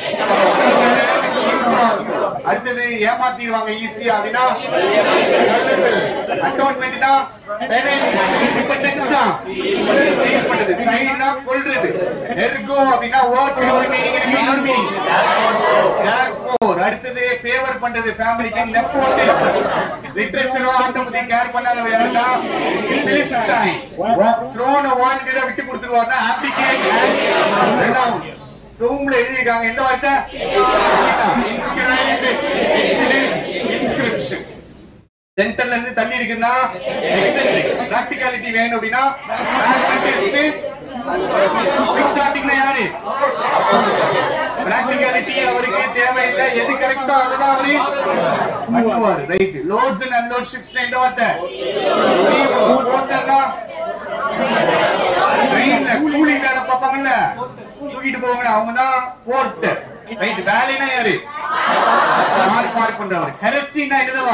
அடுத்தது ஏமாத்திடுவாங்க ஈஸியா அப்படின்னா அட்டோன்மெண்ட் தான் டிபெண்டன்ஸ் தான் ரீட் பண்றது சைனா கொல்றது எர்கோ அப்படின்னா ஓட் ஒரு மீனிங் இருக்கு இன்னொரு மீனிங் தேர்ஃபோர் அடுத்தது ஃபேவர் பண்றது ஃபேமிலிக்கு நெப்போட்டிசம் லிட்டரேச்சரோ ஆட்டம் பத்தி கேர் பண்ணாதவங்க யாருன்னா பிலிஸ்டைன் த்ரோன் வால் கிட்ட விட்டு கொடுத்துருவாங்க ஆப்ளிகேட் அண்ட் ரெனவுன்ஸ் ரூம்ல எழுதிருக்காங்க எந்த வார்த்தை இன்ஸ்கிரைப்ட் இன்ஸ்கிரிப்ஷன் சென்டர்ல இருந்து தள்ளி இருக்குன்னா எக்ஸென்ட்ரிக் பிராக்டிகாலிட்டி வேணும் அப்படின்னா பிராக்டிகலிஸ்ட் பிக்ஸாட்டிக்னா யாரு பிராக்டிகாலிட்டி அவருக்கு தேவையில்லை எது கரெக்டோ அதுதான் அவரு பண்ணுவாரு ரைட் லோட்ஸ் அண்ட் அன்லோட்ஷிப்ஸ் இந்த வார்த்தை போட்டா ட்ரெயின்ல கூலிங் வேலை பார்ப்பாங்கல்ல தூக்கிட்டு போவாங்க அவங்க தான் போர்ட் ரைட் வேலைனா யாரு மார்க் மார்க் பண்றவர் ஹெரசினா என்னதுவா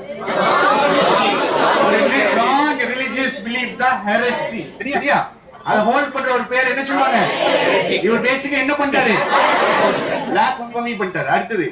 ஒரு ராங் ரிலிஜியஸ் பிலீஃப் தான் ஹெரசி சரியா அத ஹோல்ட் பண்ற ஒரு பேர் என்ன சொல்லுவாங்க இவர் பேசிக்க என்ன பண்றாரு blasphemy பண்ணிட்டாரு அடுத்தது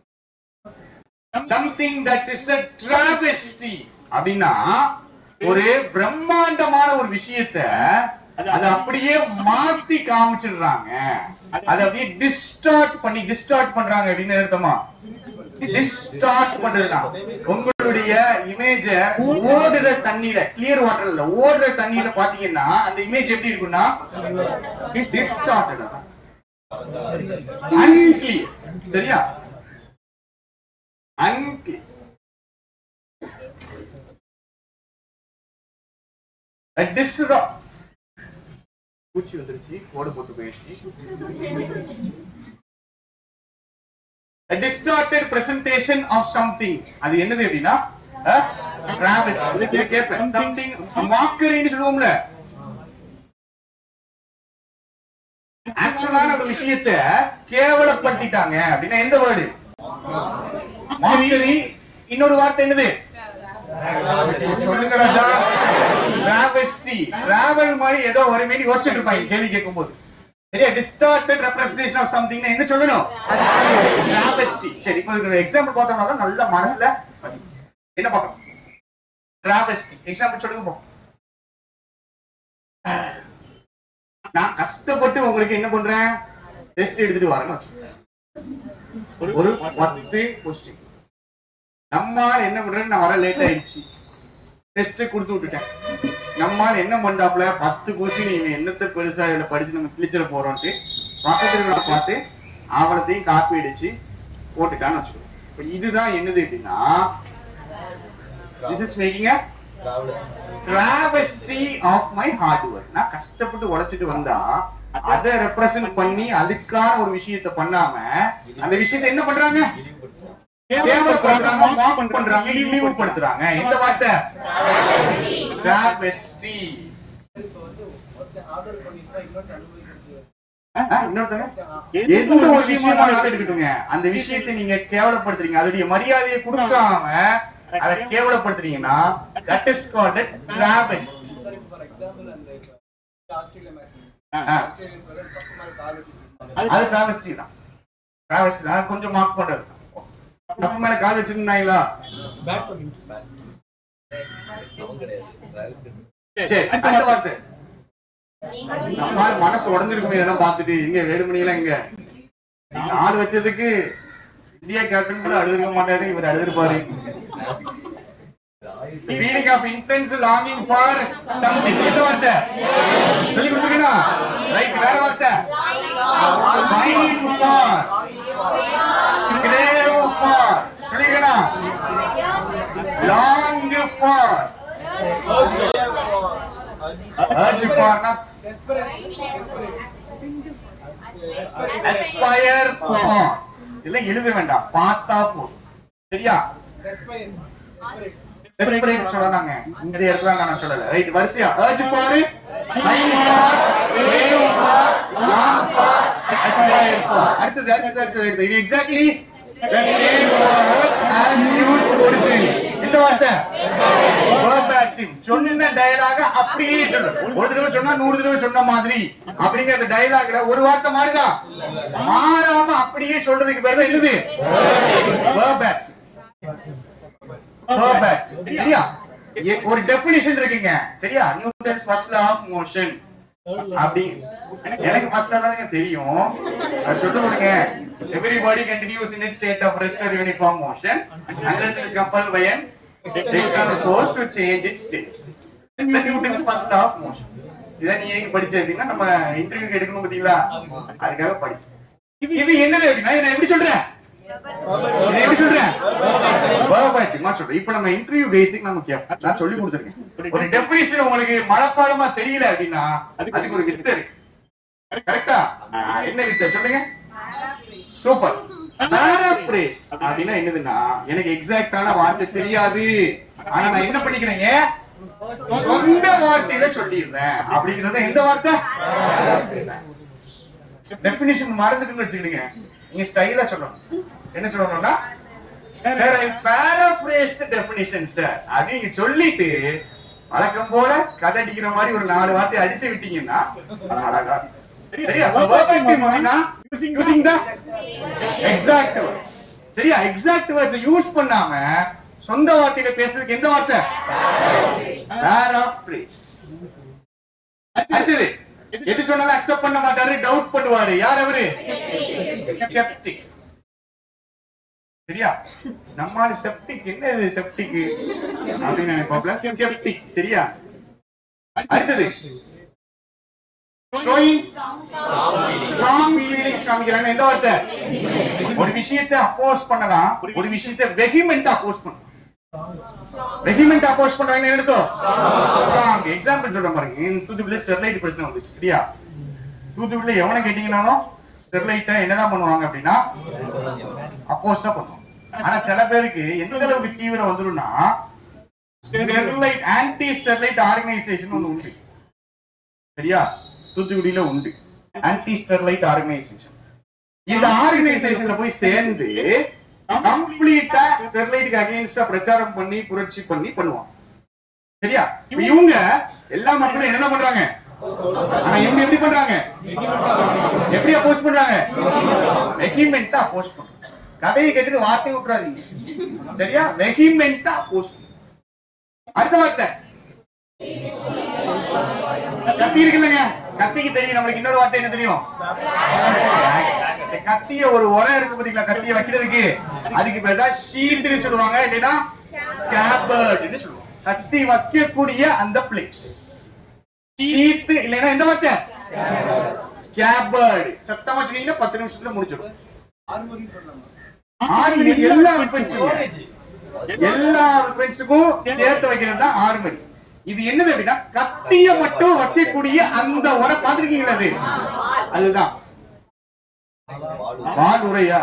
something that is a travesty அப்படின்னா ஒரு பிரம்மாண்டமான ஒரு விஷயத்த அதை அப்படியே மாத்தி காமிச்சிடுறாங்க அதை அப்படியே டிஸ்டார்ட் பண்ணி டிஸ்டார்ட் பண்றாங்க அப்படின்னு அர்த்தமா டிஸ்டார்ட் பண்றதுதான் உங்களுடைய இமேஜ ஓடுற தண்ணியில கிளியர் வாட்டர்ல ஓடுற தண்ணியில பாத்தீங்கன்னா அந்த இமேஜ் எப்படி இருக்கும்னா டிஸ்டார்டட் அன்கிளியர் சரியா அன்கிளியர் டிஸ் தான் பூச்சி வந்துருச்சு கோடு போட்டு போயிடுச்சு A distorted presentation of something அது என்னது அப்படின்னா டிராவல்ஸ் கேட்பேன் சம்திங் மாக்கரின்னு சொல்லுவோம்ல ஆக்சுவலான ஒரு விஷயத்த கேவலப்படுத்திட்டாங்க அப்படின்னா எந்த வேர்டு மாக்கரி இன்னொரு வார்த்தை என்னது சொல்லுங்க ராஜா டிராவஸ்டி டிராவல் மாதிரி ஏதோ ஒரு மீனி யோசிச்சுட்டு இருப்பாங்க கேள்வி கேட்கும்போது சரியா டிஸ்டார்டட் ரெப்ரசன்டேஷன் ஆஃப் சம்திங் என்ன சொல்லணும் டிராவஸ்டி சரி இப்போ ஒரு எக்ஸாம்பிள் பார்த்தோம்னா தான் நல்ல மனசுல பதியும். என்ன பார்க்கணும் டிராவஸ்டி எக்ஸாம்பிள் சொல்லுங்க போ நான் கஷ்டப்பட்டு உங்களுக்கு என்ன பண்றேன் டெஸ்ட் எடுத்துட்டு வரேன்னு வச்சுக்கோங்க. ஒரு- ஒரு பத்து கொஸ்டின் நம்மால் என்ன பண்றேன்னு நான் வர லேட் ஆயிடுச்சு டெஸ்ட் கொடுத்து விட்டுட்டேன் நம்மால் என்ன பண்ணாப்ல பத்து கொஸ்டின் இவன் என்னத்த பெருசா இதுல படிச்சு நம்ம கிழிச்சிட போறோம்ட்டு பக்கத்துல இருக்கிறவனை பார்த்து அவளத்தையும் காப்பி அடிச்சு போட்டுட்டான்னு வச்சுக்கோ இப்ப இதுதான் என்னது அப்படின்னா this is making travesty of my hard work நான் கஷ்டப்பட்டு உழைச்சிட்டு வந்தா அதை ரெப்ரசன்ட் பண்ணி அதுக்கான ஒரு விஷயத்தை பண்ணாம அந்த விஷயத்தை என்ன பண்றாங்க கேவலப்படுத்துறாங்க mock பண்றாங்க இழிவுபடுத்துறாங்க இந்த வார்த்தை travesty ஆ, ஆ, இன்னொருத்தங்க எந்த ஒரு விஷயமா இருக்கட்டுங்க அந்த விஷயத்தை நீங்க கேவலப்படுத்துறீங்க அதோடைய மரியாதையை கொடுக்காம அதை கேவலப்படுத்துறீங்கன்னா that is called travesty for example அந்த இப்ப ஆஸ்திரேலியா மேட்ச் ஆ, ஆ. ஆஸ்திரேலியன் பிளேயர் பக்கம் மேல கால் வச்சிருக்காங்க அது travesty தான் travesty தான் கொஞ்சம் மார்க் பண்றது நம்ம மேல கால் வச்சிருந்தாங்களா பேட் பண்ணி சரி அடுத்த வார்த்தை நம்ம மனசு உடஞ்சிருக்குமே இதெல்லாம் பார்த்துட்டு இங்க வேலுமணி எல்லாம் இங்க நாலு வச்சதுக்கு இந்தியா கேப்டன் கூட அழுதுருக்க மாட்டாரு இவர் அழுதுருப்பாரு feeling of intense longing for something இந்த வார்த்தை சொல்லி கொடுத்துருக்கா ரைட் வேற வார்த்தை ஃபைன் ஃபார் கிரேவ் ஃபார் சொல்லிருக்கா லாங் ஃபார் அர்ஜ் ஃபார்னா அஸ்பயர் ஃபார் இதெல்லாம் எழுத வேண்டாம் பார்த்தா போதும் சரியா டெஸ்பரேட் சொல்லலாங்க இந்த இடத்துல நான் சொல்லல ரைட் வரிசையா urge for line for wave for long for aspire for அடுத்தது அடுத்தது அடுத்தது அடுத்தது இது exactly the same words as used origin இந்த வார்த்தை verbatim சொன்ன டயலாக அப்படியே சொல்லணும் ஒரு தடவை சொன்னா நூறு தடவை சொன்ன மாதிரி அப்படிங்கிற அந்த டயலாக்ல ஒரு வார்த்தை மாறுதா மாறாம அப்படியே சொல்றதுக்கு பேர் தான் என்னது verbatim verbatim சரியா எ- ஒரு டெபினிஷன் இருக்குங்க சரியா Newton's first law of motion அப்படி எனக்கு ஃபர்ஸ்ட் தானே தெரியும் அது சொல்ல கொடுங்க everybody continues in it state of rest or uniform motion unless it is compelled by an external force to change its state இந்த Newton's first law of motion இதை நீ ஏன் படிச்ச அப்படின்னா நம்ம இன்டர்வியூக்கு எடுக்கணும் பாத்தீங்களா அதுக்காக படிச்சேன் இது- இது என்னது அப்படின்னா இதை நான் எப்படி சொல்றேன் இதை எப்படி சொல்றேன் verbatim ஆ சொல்றேன் இப்போ நம்ம இன்டர்வியூ பேசிக் நம்ம கேட்போம் நான் சொல்லி கொடுத்துருக்கேன் ஒரு டெபினிஷன் உங்களுக்கு மனப்பாடமா தெரியல அப்படின்னா அதுக்கு ஒரு வித்து இருக்கு கரெக்டா என்ன வித்து சொல்லுங்க சூப்பர் paraphrase அப்படின்னா என்னதுன்னா எனக்கு எக்ஸாக்டான வார்த்தை தெரியாது ஆனா நான் என்ன பண்ணிக்கிறேங்க சொந்த வார்த்தையில சொல்லிடுறேன் அப்படிங்கறது எந்த வார்த்தை டெபினிஷன் மறந்துட்டுன்னு வச்சுக்கிடுங்க நீங்க ஸ்டைலா சொல்லணும் என்ன சொல்லணும்னா paraphrased definition சார் அப்படின்னு நீங்க சொல்லிட்டு வழக்கம் போல கதை அடிக்கிற மாதிரி ஒரு நாலு வார்த்தை அடிச்சு விட்டீங்கன்னா அது அழகா இருக்கும். சரியா So, verbatim அப்படின்னா using the exact words. சரியா எக்ஸாக்ட் வேர்ட்ஸ் யூஸ் பண்ணாம சொந்த வார்த்தையில பேசுறதுக்கு எந்த வார்த்தை paraphrase அடுத்தது எது சொன்னாலும் அக்செப்ட் பண்ண மாட்டாரு டவுட் பண்ணுவாரு யார் அவரு skeptic சரியா நம்மால செப்டிக் என்ன இது செப்டிக் அப்படின்னு நினைப்பாப்ல skeptic சரியா அடுத்தது showing strong feelings காமிக்கிறாங்க எந்த வார்த்தை ஒரு விஷயத்தை அப்போஸ் பண்ணலாம் ஒரு விஷயத்தை வெஹிமெண்ட் அப்போஸ் பண்ணலாம் வெஹிமெண்ட் அப்போஸ் பண்றாங்க என்ன அர்த்தம் ஸ்ட்ராங் எக்ஸாம்பிள் சொல்ற பாருங்க இன் தூத்துக்குடி ஸ்டெர்லைட் பிரச்சனை வந்துச்சு சரியா தூத்துக்குடியில எவனை கேட்டீங்கன்னாலும் ஸ்டெர்லைட்டை என்னதான் பண்ணுவாங்க அப்படின்னா அப்போஸ் தான் பண்ணுவாங்க ஆனா சில பேருக்கு எந்த அளவுக்கு தீவிரம் வந்துரும்னா ஸ்டெர்லைட் ஆன்டி ஸ்டெர்லைட் ஆர்கனைசேஷன் ஒண்ணு உண்டு சரியா தூத்துக்குடியில உண்டு ஆன்டி ஸ்டெர்லைட் ஆர்கனைசேஷன் இந்த ஆர்கனைசேஷன்ல போய் சேர்ந்து கம்ப்ளீட்டா ஸ்டெர்லைட்டுக்கு அகைன்ஸ்டா பிரச்சாரம் பண்ணி புரட்சி பண்ணி பண்ணுவாங்க சரியா இப்ப இவங்க எல்லா மக்களும் என்ன பண்றாங்க ஆனா இவங்க எப்படி பண்றாங்க எப்படி அப்போஸ் பண்றாங்க வெஹிமெண்டா அப்போஸ் பண்றாங்க கதையை கேட்டுட்டு வார்த்தை விட்டுறாதீங்க சரியா வெஹிமெண்டா அப்போஸ் அடுத்த வார்த்தை கத்தி இருக்குல்லங்க கத்திக்கு தெரியும் நம்மளுக்கு இன்னொரு வார்த்தை என்ன தெரியும் இந்த கத்திய ஒரு உரம் இருக்கு பாத்தீங்களா கத்திய வைக்கிறதுக்கு அதுக்கு பேர் தான் ஷீல்டுன்னு சொல்லுவாங்க இல்லைன்னா ஸ்கேபர்ட்னு சொல்லுவாங்க கத்தி வைக்கக்கூடிய அந்த பிளேஸ் ஷீட் இல்லைன்னா எந்த வார்த்தை ஸ்கேபர்ட் சத்தமா சொன்னீங்கன்னா பத்து நிமிஷத்துல முடிச்சிடும் ஆர்மரின்னு சொல்லலாமா ஆர்மரி எல்லா வெப்பன்ஸுக்கும் எல்லா வெப்பன்ஸுக்கும் சேர்த்து வைக்கிறது தான் ஆர்மரி இது என்னது அப்படின்னா கத்திய மட்டும் வைக்கக்கூடிய அந்த உரை பாத்திருக்கீங்களா அது அதுதான் வால் உரையா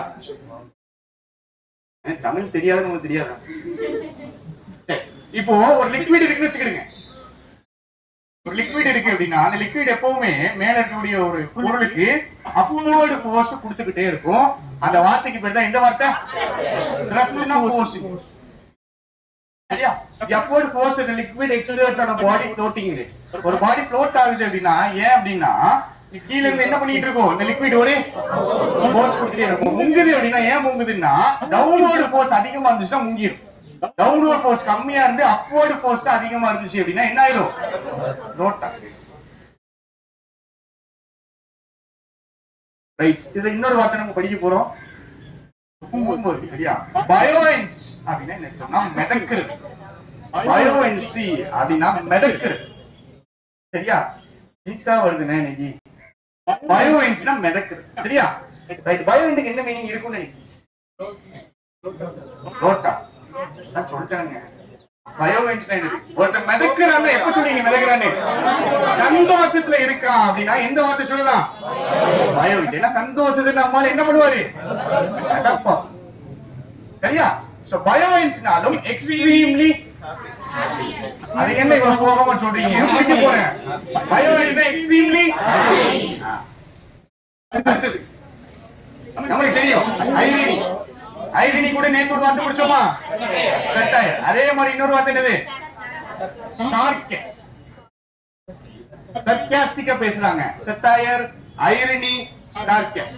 ஏன் தமிழ் தெரியாது நமக்கு தெரியாதா சரி இப்போ ஒரு லிக்விட் இருக்குன்னு வச்சுக்கிடுங்க ஒரு லிக்விட் இருக்கு அப்படின்னா அந்த லிக்விட் எப்பவுமே மேல இருக்கக்கூடிய ஒரு பொருளுக்கு அப்போர்டு ஃபோர்ஸ் கொடுத்துக்கிட்டே இருக்கும் அந்த வார்த்தைக்கு பேர் தான் எந்த வார்த்தை த்ரஸ்ட்னா ஃபோர்ஸ் சரியா upward force in a liquid exerts on a body floating in it ஒரு பாடி float ஆகுது அப்படின்னா ஏன் அப்படின்னா இது கீழ இருந்து என்ன பண்ணிட்டு இருக்கோம் இந்த லிக்விட் ஒரு ஃபோர்ஸ் கொடுத்துட்டே இருக்கும் முங்குது அப்படின்னா ஏன் முங்குதுன்னா டவுன்வர்டு ஃபோர்ஸ் அதிகமா இருந்துச்சுன்னா முங்கிடும் டவுன்வர்ட் ஃபோர்ஸ் கம்மியா இருந்து அப்வர்டு ஃபோர்ஸ் அதிகமா இருந்துச்சு அப்படின்னா என்ன ஆயிரும் ரோட் ரைட் இதுல இன்னொரு வார்த்தை நம்ம படிக்க போறோம் ஒன்பது, சரியா பயோஎன்ஸ் அப்படின்னா என்ன சொன்னா மிதக்கிறது பயோஎன்சி அப்படின்னா மிதக்கிறது சரியா சிக்ஸா வருதுண்ணே இன்னைக்கு பயோஎன்ஸ்னா மிதக்கிறது சரியா ரைட் பயோஎன்ட்க்கு என்ன மீனிங் இருக்கும்னு நினைக்கிறீங்க ரோட்டா நான் சொல்லிட்டேங்க பயோஎன்ஸ்னா என்னது ஒருத்தன் மிதக்கிறான்னு எப்ப சொல்றீங்க மிதக்கிறான்னு சந்தோஷத்துல இருக்கான் அப்படின்னா எந்த வார்த்தை சொல்லலாம் பயோஎன்ட் ஏன்னா சந்தோஷத்துல நம்மால என்ன பண்ணுவாரு மிதப்பான் சரியா சோ பயோஎன்ஸ்னாலும் எக்ஸ்ட்ரீம்லி அது என்ன இவ்வளவு சோகமா சொல்றீங்க முடிக்க போறேன் பயோஎன்ட் எக்ஸ்ட்ரீம்லி அடுத்தது நம்மளுக்கு தெரியும் ஐரினி ஐரினி கூட நேற்று ஒரு வார்த்தை முடிச்சோமா சட்டாயர் அதே மாதிரி இன்னொரு வார்த்தை என்னது சார்கஸ் சர்க்காஸ்டிக்கா பேசுறாங்க சட்டாயர் ஐரினி சார்கஸ்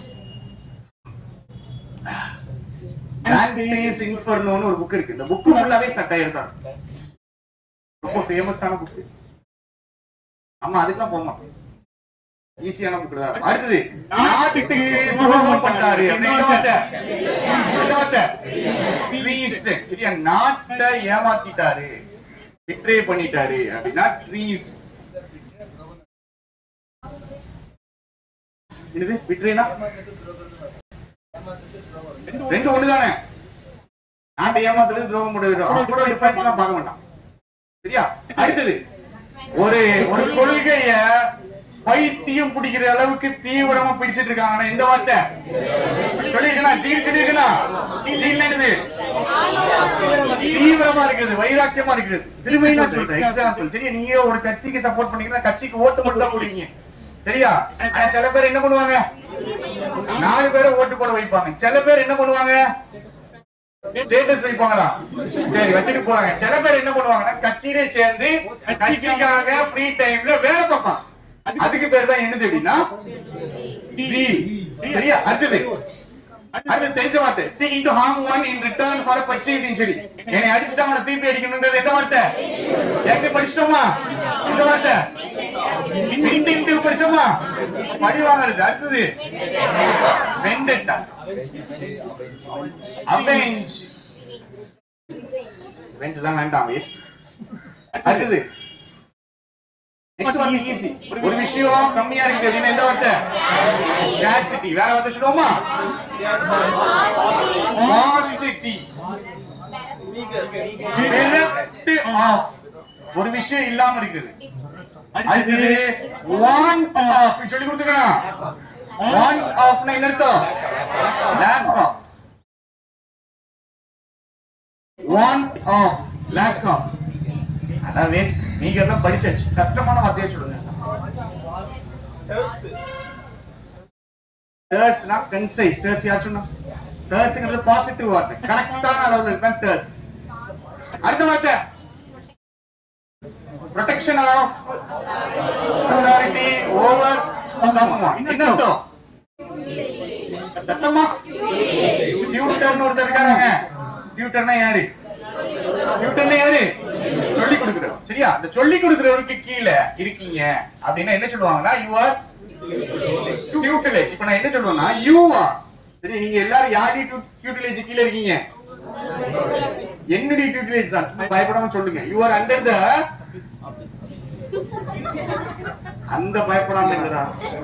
டான்டேஸ் இன்ஃபர்னோன்னு ஒரு புக் இருக்கு இந்த புக் ஃபுல்லாவே சட்டாயர் தான் ரொம்ப ஃபேமஸான புக் ஆமா அதுக்கெல்லாம் போக மாட்டோம் ஈஸியான புக் தான் அடுத்தது நாட்டுக்கு துரோகம் பண்ணாரு அப்படின்னு எந்த வார்த்தை எந்த வார்த்தை Treason. சரியா நாட்டை ஏமாத்திட்டாரு விட்ரே பண்ணிட்டாரு அப்படின்னா ட்ரீஸ் என்னது விட்ரேனா ரெண்டு ஒண்ணுதானே நாட்டை ஏமாத்துறது துரோகம் பண்ணுறது அப்புறம் டிஃபரன்ஸ் எல்லாம் பார்க்க வேண்டாம் சரியா அடுத்தது ஒரு ஒரு கொள்கைய பைத்தியம் பிடிக்கிற அளவுக்கு தீவிரமா பிடிச்சிட்டு இருக்காங்க ஆனா இந்த வார்த்தை சொல்லிருக்கா சீல் சொல்லிருக்கா சீல் என்னது தீவிரமா இருக்குது வைராக்கியமா இருக்குது திரும்பியும் நான் சொல்றேன் எக்ஸாம்பிள் சரியா நீங்க ஒரு கட்சிக்கு சப்போர்ட் பண்ணீங்கன்னா கட்சிக்கு ஓட்டு மட்டும் தான் போடுவீங்க சரியா ஆனா சில பேர் என்ன பண்ணுவாங்க நாலு பேரை ஓட்டு போட வைப்பாங்க சில பேர் என்ன பண்ணுவாங்க ஸ்டேட்டஸ் வைப்பாங்களா சரி வச்சுட்டு போறாங்க சில பேர் என்ன பண்ணுவாங்கன்னா கட்சியிலே சேர்ந்து கட்சிக்காக ஃப்ரீ டைம்ல வேலை பார்ப்பாங்க அதுக்கு பேர் தான் என்னது அப்படின்னா zeal. சரியா அடுத்தது அடுத்து தெரிஞ்ச வார்த்தை seeking to harm one in return for a perceived injury என்னை அடிச்சுட்டா அவனை திருப்பி அடிக்கணும்ன்றது எந்த வார்த்தை எங்க படிச்சிட்டோமா எந்த வார்த்தை vindictive படிச்சோமா பழி வாங்குறது அடுத்தது vendetta avenge avenge தான் வேண்டாம் வேஸ்ட் அடுத்தது நெக்ஸ்ட் ஒன் ஈஸி ஒரு விஷயம் கம்மியா இருக்கு அப்படின்னா எந்த வார்த்தை ஸ்கேர்சிட்டி வேற வார்த்தை சொல்லுவோமா மாசிட்டி bereft of ஒரு விஷயம் இல்லாம இருக்குது அடுத்தது want of சொல்லி கொடுத்துக்கணும் want of னா என்ன அர்த்தம் lack of want of lack of அதான் வேஸ்ட் நீங்க எல்லாம் படிச்சாச்சு கஷ்டமான வார்த்தையை சொல்லுங்க டர்ஸ்னா கன்சைஸ் டர்ஸ் யார் சொன்னா டர்ஸ்ங்கிறது பாசிட்டிவ் வார்த்தை கரெக்டான அளவுல இருக்கான் டர்ஸ் அடுத்த வார்த்தை protection of authority over someone என்ன அர்த்தம் சத்தமா டியூட்டர்னு ஒருத்தர் இருக்காங்க டியூட்டர்னா யாரு டியூட்டர்னா யாரு சொல்லி கொடுக்கிறவர் சரியா அந்த சொல்லி கொடுக்கிறவருக்கு கீழே இருக்கீங்க அப்படின்னா என்ன சொல்லுவாங்கன்னா யூ ஆர் டியூட்டலேஜ் இப்ப நான் என்ன சொல்லுவேன்னா யூ ஆர் சரி நீங்க எல்லாரும் யாரு டியூட்டலேஜ் கீழே இருக்கீங்க என்னுடைய டியூட்டலேஜ் தான் சும்மா பயப்படாம சொல்லுங்க யூ ஆர் அண்டர் த அந்த பயப்படாம இருக்கிறா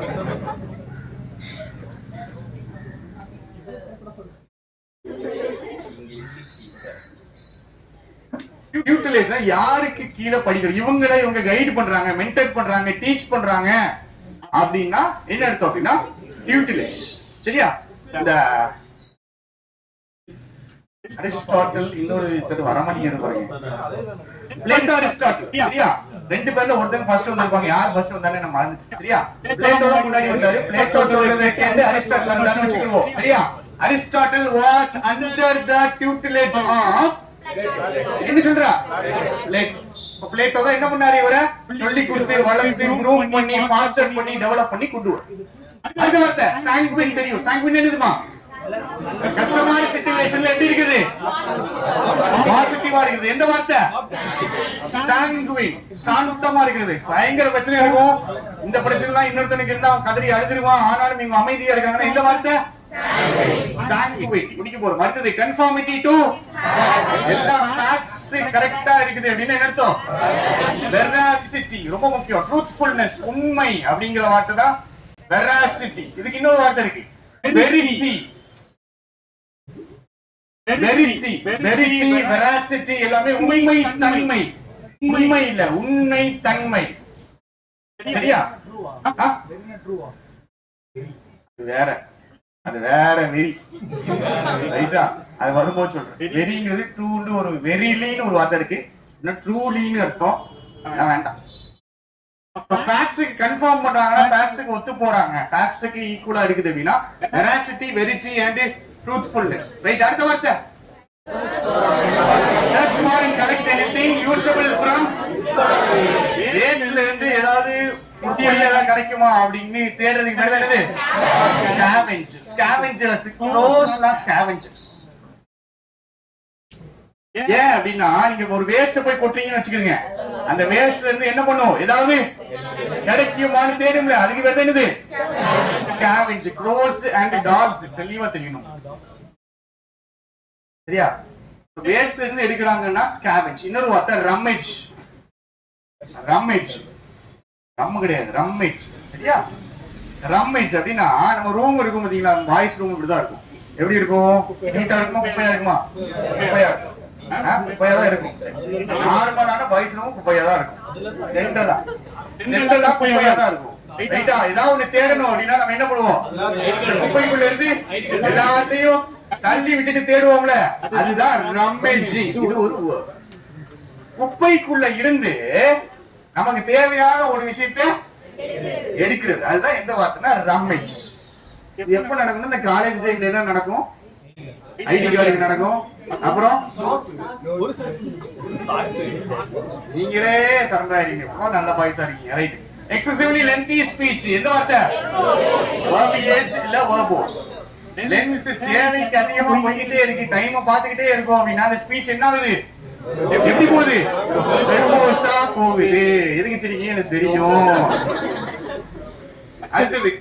டியூட்டலைஸ் யாருக்கு கீழே படிக்கிற இவங்கள இவங்க கைடு பண்றாங்க மென்டர் பண்றாங்க டீச் பண்றாங்க அப்படின்னா என்ன அர்த்தம் அப்படின்னா டியூட்டலைஸ் சரியா இந்த அரிஸ்டாட்டில் இன்னொரு ஒருத்தர் வரமாட்டேங்கிறது பாருங்க பிளேட்டோ அரிஸ்டாட்டில் சரியா ரெண்டு பேர்ல ஒருத்தங்க ஃபர்ஸ்ட் வந்திருப்பாங்க யார் ஃபர்ஸ்ட் வந்தானே நம்ம மறந்துச்சு சரியா பிளேட்டோ தான் முன்னாடி வந்தாரு பிளேட்டோ வந்து அரிஸ்டாட்டில் வந்தாருன்னு வச்சுக்கிடுவோம் சரியா Aristotle was under the tutelage of என்ன சொல்றா பிளேட்டோ பிளேட்டோ தான் என்ன பண்ணாரு இவரை சொல்லி கொடுத்து வளர்த்து க்ரூம் பண்ணி மாஸ்டர் பண்ணி டெவலப் பண்ணி கொண்டு வர அடுத்த வார்த்தை சாங்குவின் தெரியும் சாங்குவின் என்னதுமா கஷ்டமான சிச்சுவேஷன்ல எப்படி இருக்குது பாசிட்டிவா இருக்குது எந்த வார்த்தை சாங்குவின் சாந்தமா இருக்குது பயங்கர பிரச்சனை இருக்கும் இந்த பிரச்சனை எல்லாம் இன்னொருத்தனுக்கு இருந்தா அவன் கதறி அழுதுருவான் ஆனாலும் இவங்க அமைதியா இருக்காங்கன்னா இந்த வார்த்தை சாங்குவின் குடிக்க போறோம் அடுத்தது கன்ஃபார்மிட்டி டு எல்லா ஃபேக்ட்ஸ் கரெக்டா இருக்குது அப்படின்னு என்ன அர்த்தம் வெராசிட்டி ரொம்ப முக்கியம் ட்ரூத்ஃபுல்னஸ் உண்மை அப்படிங்கிற வார்த்தை தான் வெராசிட்டி இதுக்கு இன்னொரு வார்த்தை இருக்கு வெரிச்சி வெரிச்சி வெரிச்சி வெராசிட்டி எல்லாமே உண்மை தன்மை உண்மை இல்ல உண்மை தன்மை சரியா ஆ? அது வேற அது வேற வெறி ரைட்டா அது வரும்போது சொல்றேன் வெறிங்கிறது ட்ரூன்னு ஒரு வெறிலின்னு ஒரு வார்த்தை இருக்கு ட்ரூலின்னு அர்த்தம் அதெல்லாம் வேண்டாம் ஃபேக்ட்ஸுக்கு கன்ஃபார்ம் பண்றாங்கன்னா ஃபேக்ட்ஸுக்கு ஒத்து போறாங்க ஃபேக்ட்ஸுக்கு ஈக்குவலா இருக்குது அப்படின்னா veracity verity and truthfulness right அடுத்த வார்த்தை search for and collect anything usable from வேஸ்ட்ல இருந்து ஏதாவது உருப்படியா ஏதாவது கிடைக்குமா அப்படின்னு தேடுறதுக்கு பேர் தான் என்னது ஸ்கேவெஞ்சர்ஸ் ஸ்கேவெஞ்சர்ஸ் க்ளோஸ்லாம் ஸ்கேவெஞ்சர்ஸ் ஏன் அப்படின்னா நீங்க ஒரு வேஸ்ட் போய் கொட்டுறீங்கன்னு வச்சுக்கோங்க அந்த வேஸ்ட்ல இருந்து என்ன பண்ணும் ஏதாவது கிடைக்குமான்னு தேடும்ல அதுக்கு பேர் தான் என்னது ஸ்கேவெஞ்ச் க்ளோஸ் அண்ட் டாக்ஸ் தெளிவா தெரியணும் சரியா வேஸ்ட்ல இருந்து எடுக்கிறாங்கன்னா ஸ்கேவெஞ்ச் இன்னொரு வார்த்தை ரம்மேஜ் ரம்மேஜ் ரம் கிடையாது ரம்மேஜ் சரியா ரம்மேஜ் அப்படின்னா நம்ம ரூம் இருக்கும் பாத்தீங்களா பாய்ஸ் ரூம் இப்படிதான் இருக்கும் எப்படி இருக்கும் நீட்டா இருக்குமா குப்பையா இருக்குமா குப்பையா இருக்கும் ஆ, குப்பையா தான் இருக்கும் நார்மலான பாய்ஸ் ரூம் குப்பையா தான் இருக்கும் ஜென்ரலா ஜென்ரலா குப்பையா தான் இருக்கும் ரைட்டா ஏதாவது ஒண்ணு தேடணும் அப்படின்னா நம்ம என்ன பண்ணுவோம் இந்த குப்பைக்குள்ள இருந்து எல்லாத்தையும் தள்ளி விட்டுட்டு தேடுவோம்ல அதுதான் ரம்மேஜி இது ஒரு word. குப்பைக்குள்ள இருந்து நமக்கு தேவையான ஒரு விஷயத்தை எடுக்கிறது அதுதான் எந்த வார்த்தைன்னா ரம்மேஜ் இது எப்ப நடக்கும்னா இந்த காலேஜ் டைம்ல என்ன நடக்கும் ஐடி கார்டுக்கு நடக்கும் அப்புறம் நீங்களே சரண்டாயிருங்க ரொம்ப நல்ல பாய்ஸா இருக்கீங்க ரைட் எக்ஸசிவ்லி லென்த்தி ஸ்பீச் எந்த வார்த்தை verbiage இல்ல verbose லென்த் தேவைக்கு அதிகமா போய்கிட்டே இருக்கு டைம் பார்த்துக்கிட்டே இருக்கும் அப்படின்னா அந்த ஸ்பீச் என்ன ஆகுது எப்படி போகுது வெர்போஸா போகுது எதுக்கு தெரியுங்க எனக்கு தெரியும் அடுத்தது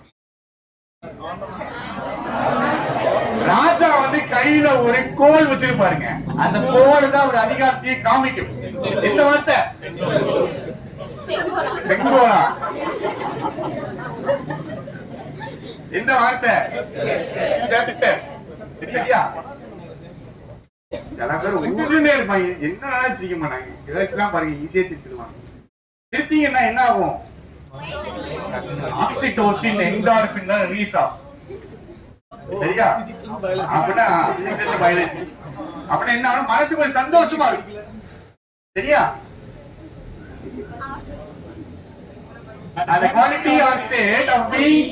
ராஜா வந்து கையில ஒரு கோல் வச்சிருப்பாருங்க அந்த கோல் தான் ஒரு அதிகாரத்தையே காமிக்கும் எந்த வார்த்தை செங்கோலா எந்த வார்த்தை செப்டர் சரியா சில பேர் ஊருன்னே இருப்பாங்க என்ன சிரிக்க மாட்டாங்க ஏதாச்சும் பாருங்க ஈஸியா சிரிச்சிருவாங்க சிரிச்சீங்கன்னா என்ன ஆகும் ஆக்சிடோசின் என்டார்பின் தான் ரிலீஸ் ஆகும் சரியா அப்படின்னா physics biology அப்படின்னா என்ன ஆகும்? மனசு கொஞ்சம் சந்தோஷமா இருக்கும் சரியா அந்த quality or state of being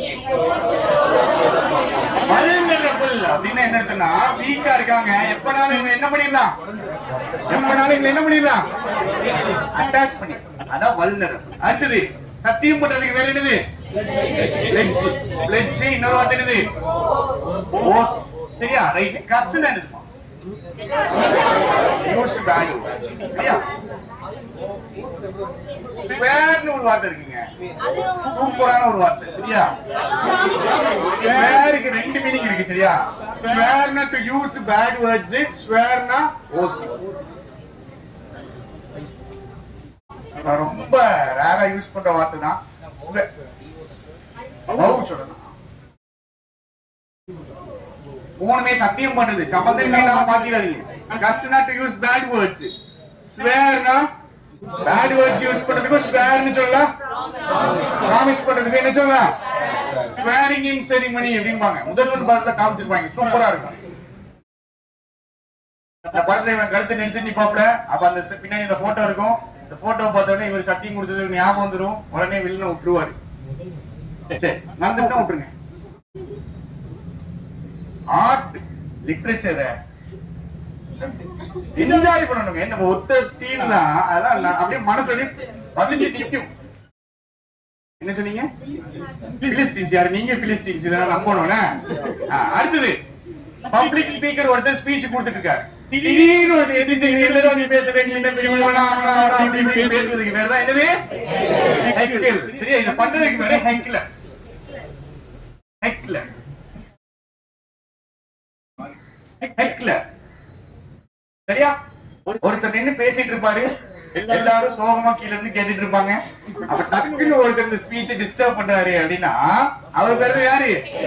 vulnerable அப்படின்னு என்ன இருக்குன்னா வீக்கா இருக்காங்க எப்பனாலும் இவங்க என்ன பண்ணிடலாம் எப்பனாலும் இவங்க என்ன பண்ணிடலாம் அட்டாக் பண்ணி அதான் வல்னரபிள் அடுத்தது சத்தியம் பண்றதுக்கு வேற என்னது பிளெட்ஜ் பிளெட்ஜ் இன்னொரு வார்த்தை என்னது ஓத் சரியா ரைட் கஸ்ன்னு என்னதுமா யூஸ் பேட் சரியா ஸ்வேர்னு ஒரு வார்த்தை இருக்குங்க சூப்பரான ஒரு வார்த்தை சரியா ஸ்வேருக்கு ரெண்டு மீனிங் இருக்கு சரியா ஸ்வேர்னா டு யூஸ் பேட் வேர்ட்ஸ் ஸ்வேர்னா ஓத் நான் ரொம்ப ரேரா யூஸ் பண்ற வார்த்தை தான் swear. வவு சொல்லணும் மூணுமே சத்தியம் பண்றது சம்பந்தமே இல்லாம மாத்திடாதீங்க கஸ்னா டு யூஸ் பேட் வேர்ட்ஸ் ஸ்வேர்னா பேட் வேர்ட்ஸ் யூஸ் பண்றதுக்கு ஸ்வேர்னு சொல்லலாம் ப்ராமிஸ் பண்றதுக்கு என்ன சொல்லலாம் ஸ்வேரிங் இன் செரிமனி அப்படிம்பாங்க முதல் ஒரு பாடத்துல காமிச்சிருப்பாங்க சூப்பரா இருக்கும் அந்த படத்துல இவன் கழுத்து நெஞ்சு நிப்பாப்ல அப்ப அந்த ச- பின்னாடி இந்த போட்டோ இருக்கும் இந்த போட்டோ பார்த்த உடனே இவர் சத்தியம் கொடுத்தது ஞாபகம் வந்துரும் உடனே வில்லனை விட்டுருவாரு சரி மறந்துட்டா விட்டுருங்க ஆர்ட் லிட்ரேச்சரை என்ஜாய் பண்ணணுங்க நம்ம ஒத்த சீன் தான் அதெல்லாம் இல்ல, அப்படியே மனசு அப்படியே பதிஞ்சு நிக்கும் என்ன சொன்னீங்க பிலிஸ்டீன்ஸ் யாரு நீங்க பிலிஸ்டீன்ஸ் இதெல்லாம் நம்பணும்னா ஆ, அடுத்தது பப்ளிக் ஸ்பீக்கர் ஒருத்தர் ஸ்பீச் கொடுத்துட்டு இருக்காரு திடீர்னு ஒரு எதிர்த்து எல்லாரும் நீ பேசுற நீ என்ன பெரிய அவனா அவனா அவனா அப்படி இப்படி பேசுறதுக்கு பேர் தான் என்னது ஹெக்லர் சரியா இத பண்றதுக்கு பேரு ஹெக்லர் ஹெக்லர் ஹெக்லர் சரியா ஒருத்தர் நின்னு பேசிட்டு இருப்பாரு எல்லாரும் சோகமா கீழ இருந்து கேட்டுட்டு இருப்பாங்க அப்ப டக்குன்னு ஒருத்தர் இந்த ஸ்பீச் டிஸ்டர்ப் பண்றாரு அப்படின்னா அவர் பேரு யாரு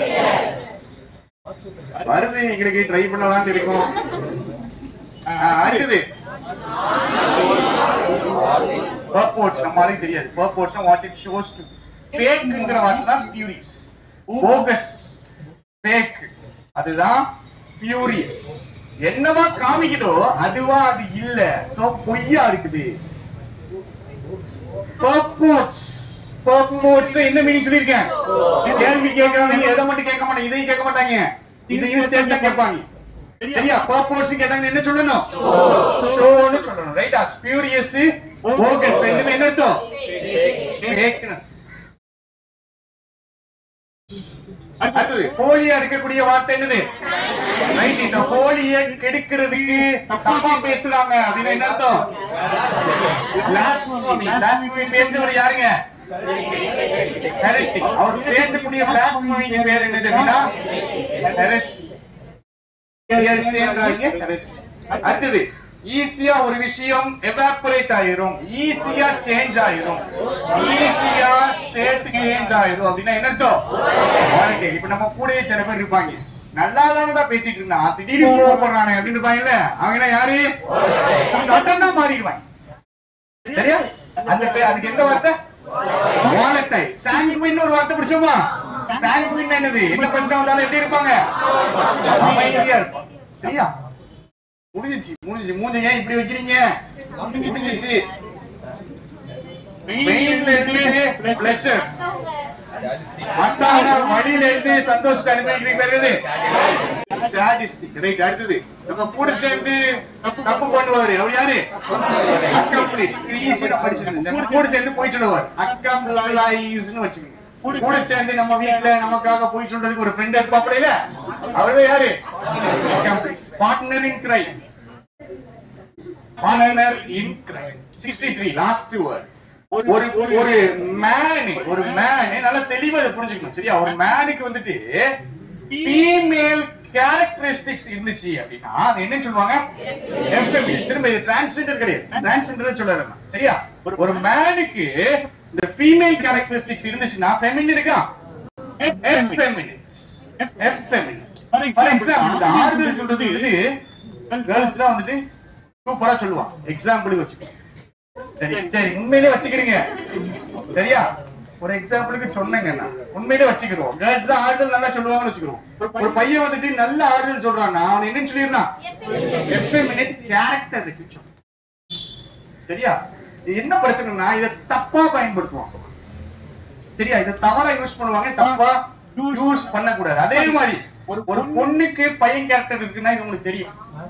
வருது எங்களுக்கு ட்ரை பண்ணலாம்னு இருக்கும் ஆஹ் அடுத்தது பர்போர்ட்ஸ் நம்ம மாதிரி தெரியாது purports what it shows to ஃபேக்ங்கிற வார்த்தை தான் ஸ்பியூரிஸ் போகஸ் ஃபேக் அதுதான் ஸ்பியூரியஸ் என்னவா காமிக்குதோ அதுவா அது இல்ல சோ பொய்யா இருக்குது பர்போர்ட்ஸ் பர்போர்ட்ஸ் என்ன மீனிங் சொல்லிருக்கேன் கேள்வி கேட்கறவங்க எதை மட்டும் கேட்க மாட்டாங்க இதையும் கேட்க மாட்டாங்க இதையும் சேர்த்து கேட்பாங்க சரியா பர்போர்ட்ஸ் கேட்டாங்க என்ன சொல்லணும் ஷோன்னு சொல்லணும் ரைட்டா ஸ்பியூரியஸ் போகஸ் ரெண்டுமே என்ன அர்த்தம் ஃபேக்னு அடுத்தது போலியா இருக்கக்கூடிய வார்த்தை என்னது ரைட் இந்த போலிய கெடுக்கிறதுக்கு தப்பா பேசுறாங்க அப்படின்னு என்ன அர்த்தம் blasphemy blasphemy பேசுறவர் யாருங்க Heretic. அவர் பேசக்கூடிய blasphemy க்கு பேர் என்னது அப்படின்னா heresy. Heresy என்றாங்க heresy. அடுத்தது ஈஸியா ஒரு விஷயம் எவாபரேட் ஆயிரும் ஈஸியா சேஞ்ச் ஆயிரும் ஈஸியா ஸ்டேட் சேஞ்ச் ஆயிரும் அப்படின்னா என்ன அர்த்தம் வாழ்க்கை இப்ப நம்ம கூடயே சில பேர் இருப்பாங்க நல்லா தானடா பேசிட்டு இருந்தான் திடீர்னு கோவப்படுறானே அப்படின்னு இருப்பாங்கல்ல அவங்க எல்லாம் யாரு சட்டம் தான் மாறிடுவாங்க சரியா அந்த பே- அதுக்கு எந்த வார்த்தை வாலட்டைல் சாங்குவின் ஒரு வார்த்தை பிடிச்சோமா சாங்குவின் என்னது என்ன பிரச்சனை வந்தாலும் எப்படி இருப்பாங்க அமைதியா இருப்பாங்க சரியா முடிஞ்சிச்சு முடிஞ்சிச்சு மூஞ்சி ஏன் இப்படி வைக்கிறீங்க முடிஞ்சிச்சு மெயின்ல இருந்து பிளஷர் மத்தான வழியில இருந்து சந்தோஷத்தை அனுபவிக்கிறீங்க பேருது சாடிஸ்டிக் ரைட் அடுத்தது நம்ம கூட சேர்ந்து தப்பு பண்ணுவாரு அவர் யாரு அக்கம்ப்ளிஸ் ஈஸியா படிச்சிருங்க நம்ம கூட சேர்ந்து போய் சொல்லுவார் அக்கம்ப்ளைஸ்னு வச்சுக்கோங்க கூட சேர்ந்து நம்ம வீட்ல நமக்காக போய் சொல்றதுக்கு ஒரு ஃப்ரெண்ட் இருப்பாப்ல அவரு யாரு accomplice partner in crime partner in crime 63 last word ஒரு ஒரு மேன் ஒரு மேன் நல்லா தெளிவா இதை புரிஞ்சுக்கணும் சரியா ஒரு மேனுக்கு வந்துட்டு ஃபீமேல் கேரக்டரிஸ்டிக்ஸ் இருந்துச்சு அப்படின்னா அது என்ன சொல்லுவாங்க எஃப்எம் திரும்ப இது டிரான்ஸ்ஜெண்டர் கிடையாது டிரான்ஸ்ஜெண்டர் சொல்ல சரியா ஒரு ஒரு மேனுக்கு இந்த ஃபீமேல் கேரக்டரிஸ்டிக்ஸ் இருந்துச்சுன்னா ஃபெமின் இருக்கா எஃபெமினிட்ஸ் எஃபெமினிட் ஃபார் எக்ஸாம்பிள் இந்த ஆறுதல் சொல்றது இது கேர்ள்ஸ் தான் வந்துட்டு சூப்பரா சொல்லுவான் எக்ஸாம்பிள் வச்சுக்கோ சரி சரி உண்மையிலே வச்சுக்கிறீங்க சரியா ஒரு எக்ஸாம்பிளுக்கு சொன்னேங்க நான் உண்மையிலே வச்சுக்கிறோம் கேர்ள்ஸ் தான் ஆறுதல் நல்லா சொல்லுவாங்கன்னு வச்சுக்கிறோம் ஒரு பையன் வந்துட்டு நல்ல ஆறுதல் சொல்றான்னா அவன் என்ன சொல்லிடுறான் எஃப்ஏ மினிட் கேரக்டர் இருக்கு சரியா இது என்ன பிரச்சனைனா இதை தப்பா பயன்படுத்துவான் சரியா இதை தவறா யூஸ் பண்ணுவாங்க தப்பா யூஸ் பண்ணக்கூடாது அதே மாதிரி ஒரு ஒரு பொண்ணுக்கு பையன் கேரக்டர் இருக்குன்னா இது உங்களுக்கு தெரியும்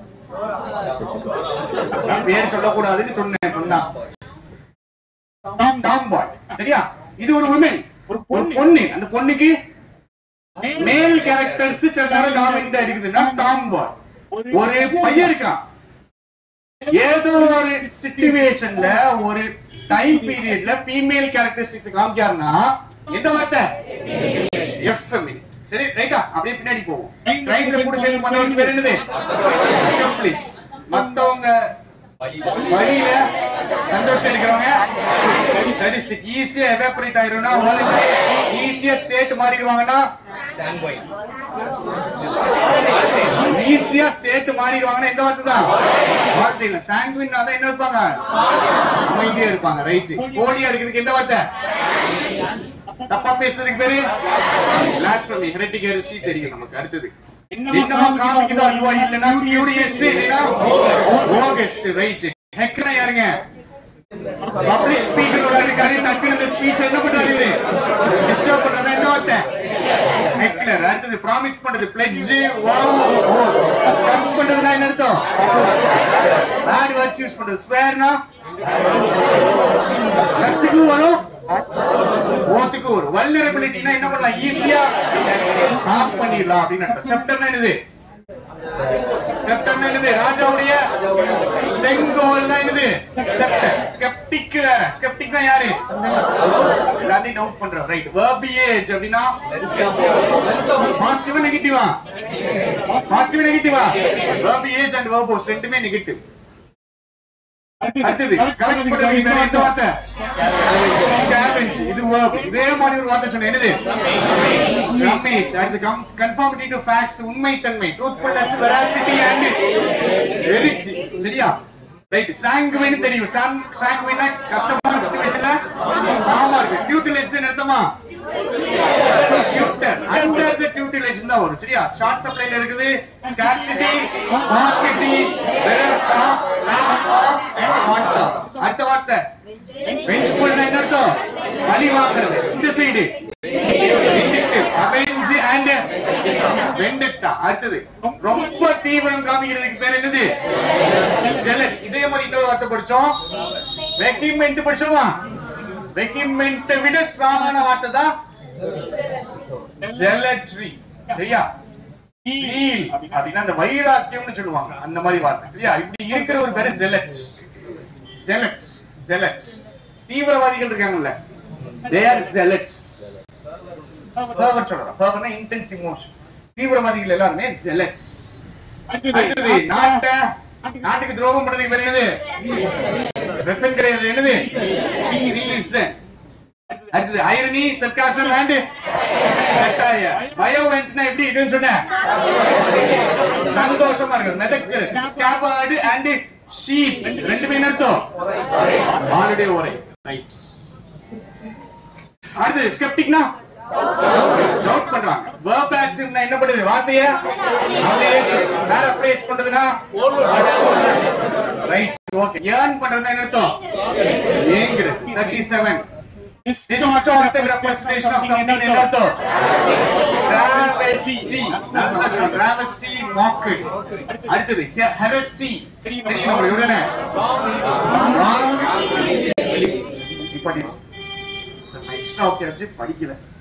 நான் பேர் சொல்லக்கூடாதுன்னு சொன்னேன் சொன்னா டாம் பாய் சரியா இது ஒரு உமன் ஒரு ஒரு பொண்ணு அந்த பொண்ணுக்கு மேல் கேரக்டர்ஸ் சில நேரம் டாமினண்டா இருக்குதுன்னா டாம் பாய் ஒரு பையன் இருக்கான் ஏதோ ஒரு சிச்சுவேஷன்ல ஒரு டைம் பீரியட்ல ஃபீமேல் கேரக்டரிஸ்டிக்ஸ் காமிக்காருன்னா எந்த வார்த்தை எஃப்எம் சரி ரைட்டா அப்படியே பின்னாடி போவோம் ரைட்ல கூட சேர்ந்து பண்ண வேண்டிய பேர் என்னது ப்ளீஸ் மத்தவங்க வழியில சந்தோஷம் இருக்கிறவங்க ஸ்டாட்டிஸ்டிக் ஈஸியா எவாபரேட் ஆயிரும்னா உலகத்தை ஈஸியா ஸ்டேட் மாறிடுவாங்கன்னா ஈஸியா ஸ்டேட் மாறிடுவாங்கன்னா எந்த வார்த்தை தான் வார்த்தை இல்ல சாங்குவின் தான் என்ன இருப்பாங்க அமைதியா இருப்பாங்க ரைட் கோடியா இருக்கிறதுக்கு எந்த வார்த்தை தப்பா பேசுறதுக்கு பேரு blasphemy heretic heresy தெரியும் நமக்கு அடுத்தது என்னமா காமிக்குதோ அதுவா இல்லைன்னா ஸ்பியூரியஸ் இல்லைன்னா போகஸ் ரைட் ஹெக்னா யாருங்க பப்ளிக் ஸ்பீக்கர் ஒருத்தர் இருக்காரு டக்குனு இந்த ஸ்பீச் என்ன பண்றாரு இது டிஸ்டர்ப் பண்றதா என்ன வார்த்தை ஹெக்லர் அடுத்தது ப்ராமிஸ் பண்றது பிளெட்ஜ் வாவ் ட்ரஸ்ட் பண்றதுனா என்ன அர்த்தம் பேட் வேர்ட்ஸ் யூஸ் பண்றது ஸ்வேர்னா ட்ரஸ்ட்டுக்கு வரும் ஓத்துக்கு வரும் வல்னரபிலிட்டினா என்ன பண்ணலாம் ஈஸியா ஆஃப் பண்ணிடலாம் அப்படின்னு அர்த்தம் செப்டர்னா என்னது செப்டர்னா என்னது ராஜாவுடைய செங்கோல் தான் என்னது செப்டர் ஸ்கெப்டிக் வேற ஸ்கெப்டிக்னா யாரு எல்லாத்தையும் நோட் பண்றோம் ரைட் வெர்பியேஜ் அப்படின்னா பாசிட்டிவா நெகட்டிவா பாசிட்டிவா நெகட்டிவா வெர்பியேஜ் அண்ட் வெர்போஸ் ரெண்டுமே நெகட்டிவ் அடுத்தது கலெக்ட் பண்றது வேற எந்த வார்த்தை scavenge இது verb இதே மாதிரி ஒரு வார்த்தை சொன்னேன் என்னது ரமேஷ் அடுத்து கன்ஃபார்மிட்டி டு ஃபேக்ட்ஸ் உண்மைத்தன்மை ட்ரூத்ஃபுல்னஸ் வெராசிட்டி அண்ட் வெரிட்டி சரியா ரைட் சாங்குவின் தெரியும் சாங் சாங்குவினா கஷ்டமான சிச்சுவேஷன்ல ஆமா இருக்கு டியூட்டிலைஸ் அர்த்தமா டியூட்டர் அண்டர் தி டியூட்டிலைஸ் தான் வரும் சரியா ஷார்ட் சப்ளைல இருக்குது ஸ்கார்சிட்டி பாசிட்டி வெரர் of lack of and want of அடுத்த வார்த்தை வெஞ்ச்ஃபுல்னா என்ன அர்த்தம் பழி வாங்குறது இந்த side vindictive avenge and vendetta அடுத்தது ரொம்ப தீவிரம் காமிக்கிறதுக்கு பேர் என்னது zealot இதே மாதிரி இன்னொரு வார்த்தை படிச்சோம் வெக்கிமெண்ட் படிச்சோமா வெக்கிமெண்ட் விட ஸ்ட்ராங்கான வார்த்தை தான் zealotry சரியா Zeal அப்படின்னா அந்த வைராக்கியம்னு சொல்லுவாங்க அந்த மாதிரி வார்த்தை சரியா இப்படி இருக்கிற ஒரு பேரு zealot zealots zealots தீவிரவாதிகள் இருக்காங்கல்ல they are zealots fervent சொல்றோம் ferventனா intense emotion தீவிரவாதிகள் எல்லாருமே zealots அடுத்தது நாட்ட நாட்டுக்கு துரோகம் பண்றதுக்கு பேர் என்னது ரெசன் கிடையாது என்னது reason அடுத்தது ஐரணி சர்க்காசம் அண்ட் சட்டாய வயோவென்ட்னா எப்படி இருக்குன்னு சொன்னேன் சந்தோஷமா இருக்கு மெதக்குது ஸ்காபார்டு அண்ட் ஷீப் ரெண்டுமே என்ன அர்த்தம் ஆளுடைய உரை ரைட் அடுத்து ஸ்கெப்டிக்னா டவுட் பண்றாங்க verb actionனா என்ன பண்ணுது வார்த்தைய அப்படியே பேரப்ரேஸ் பண்றதுனா ரைட் ஓகே ஏர்ன் பண்றதுனா என்ன அர்த்தம் ஏங்குறது 37 Distorted representation of something என்ன அர்த்தம் travesty travesty mockery அடுத்தது he- heresy தெரியும் நம்மளுக்கு உடனே wrong படிக்கணும் எக்ஸ்ட்ரா ஓகே படிக்கல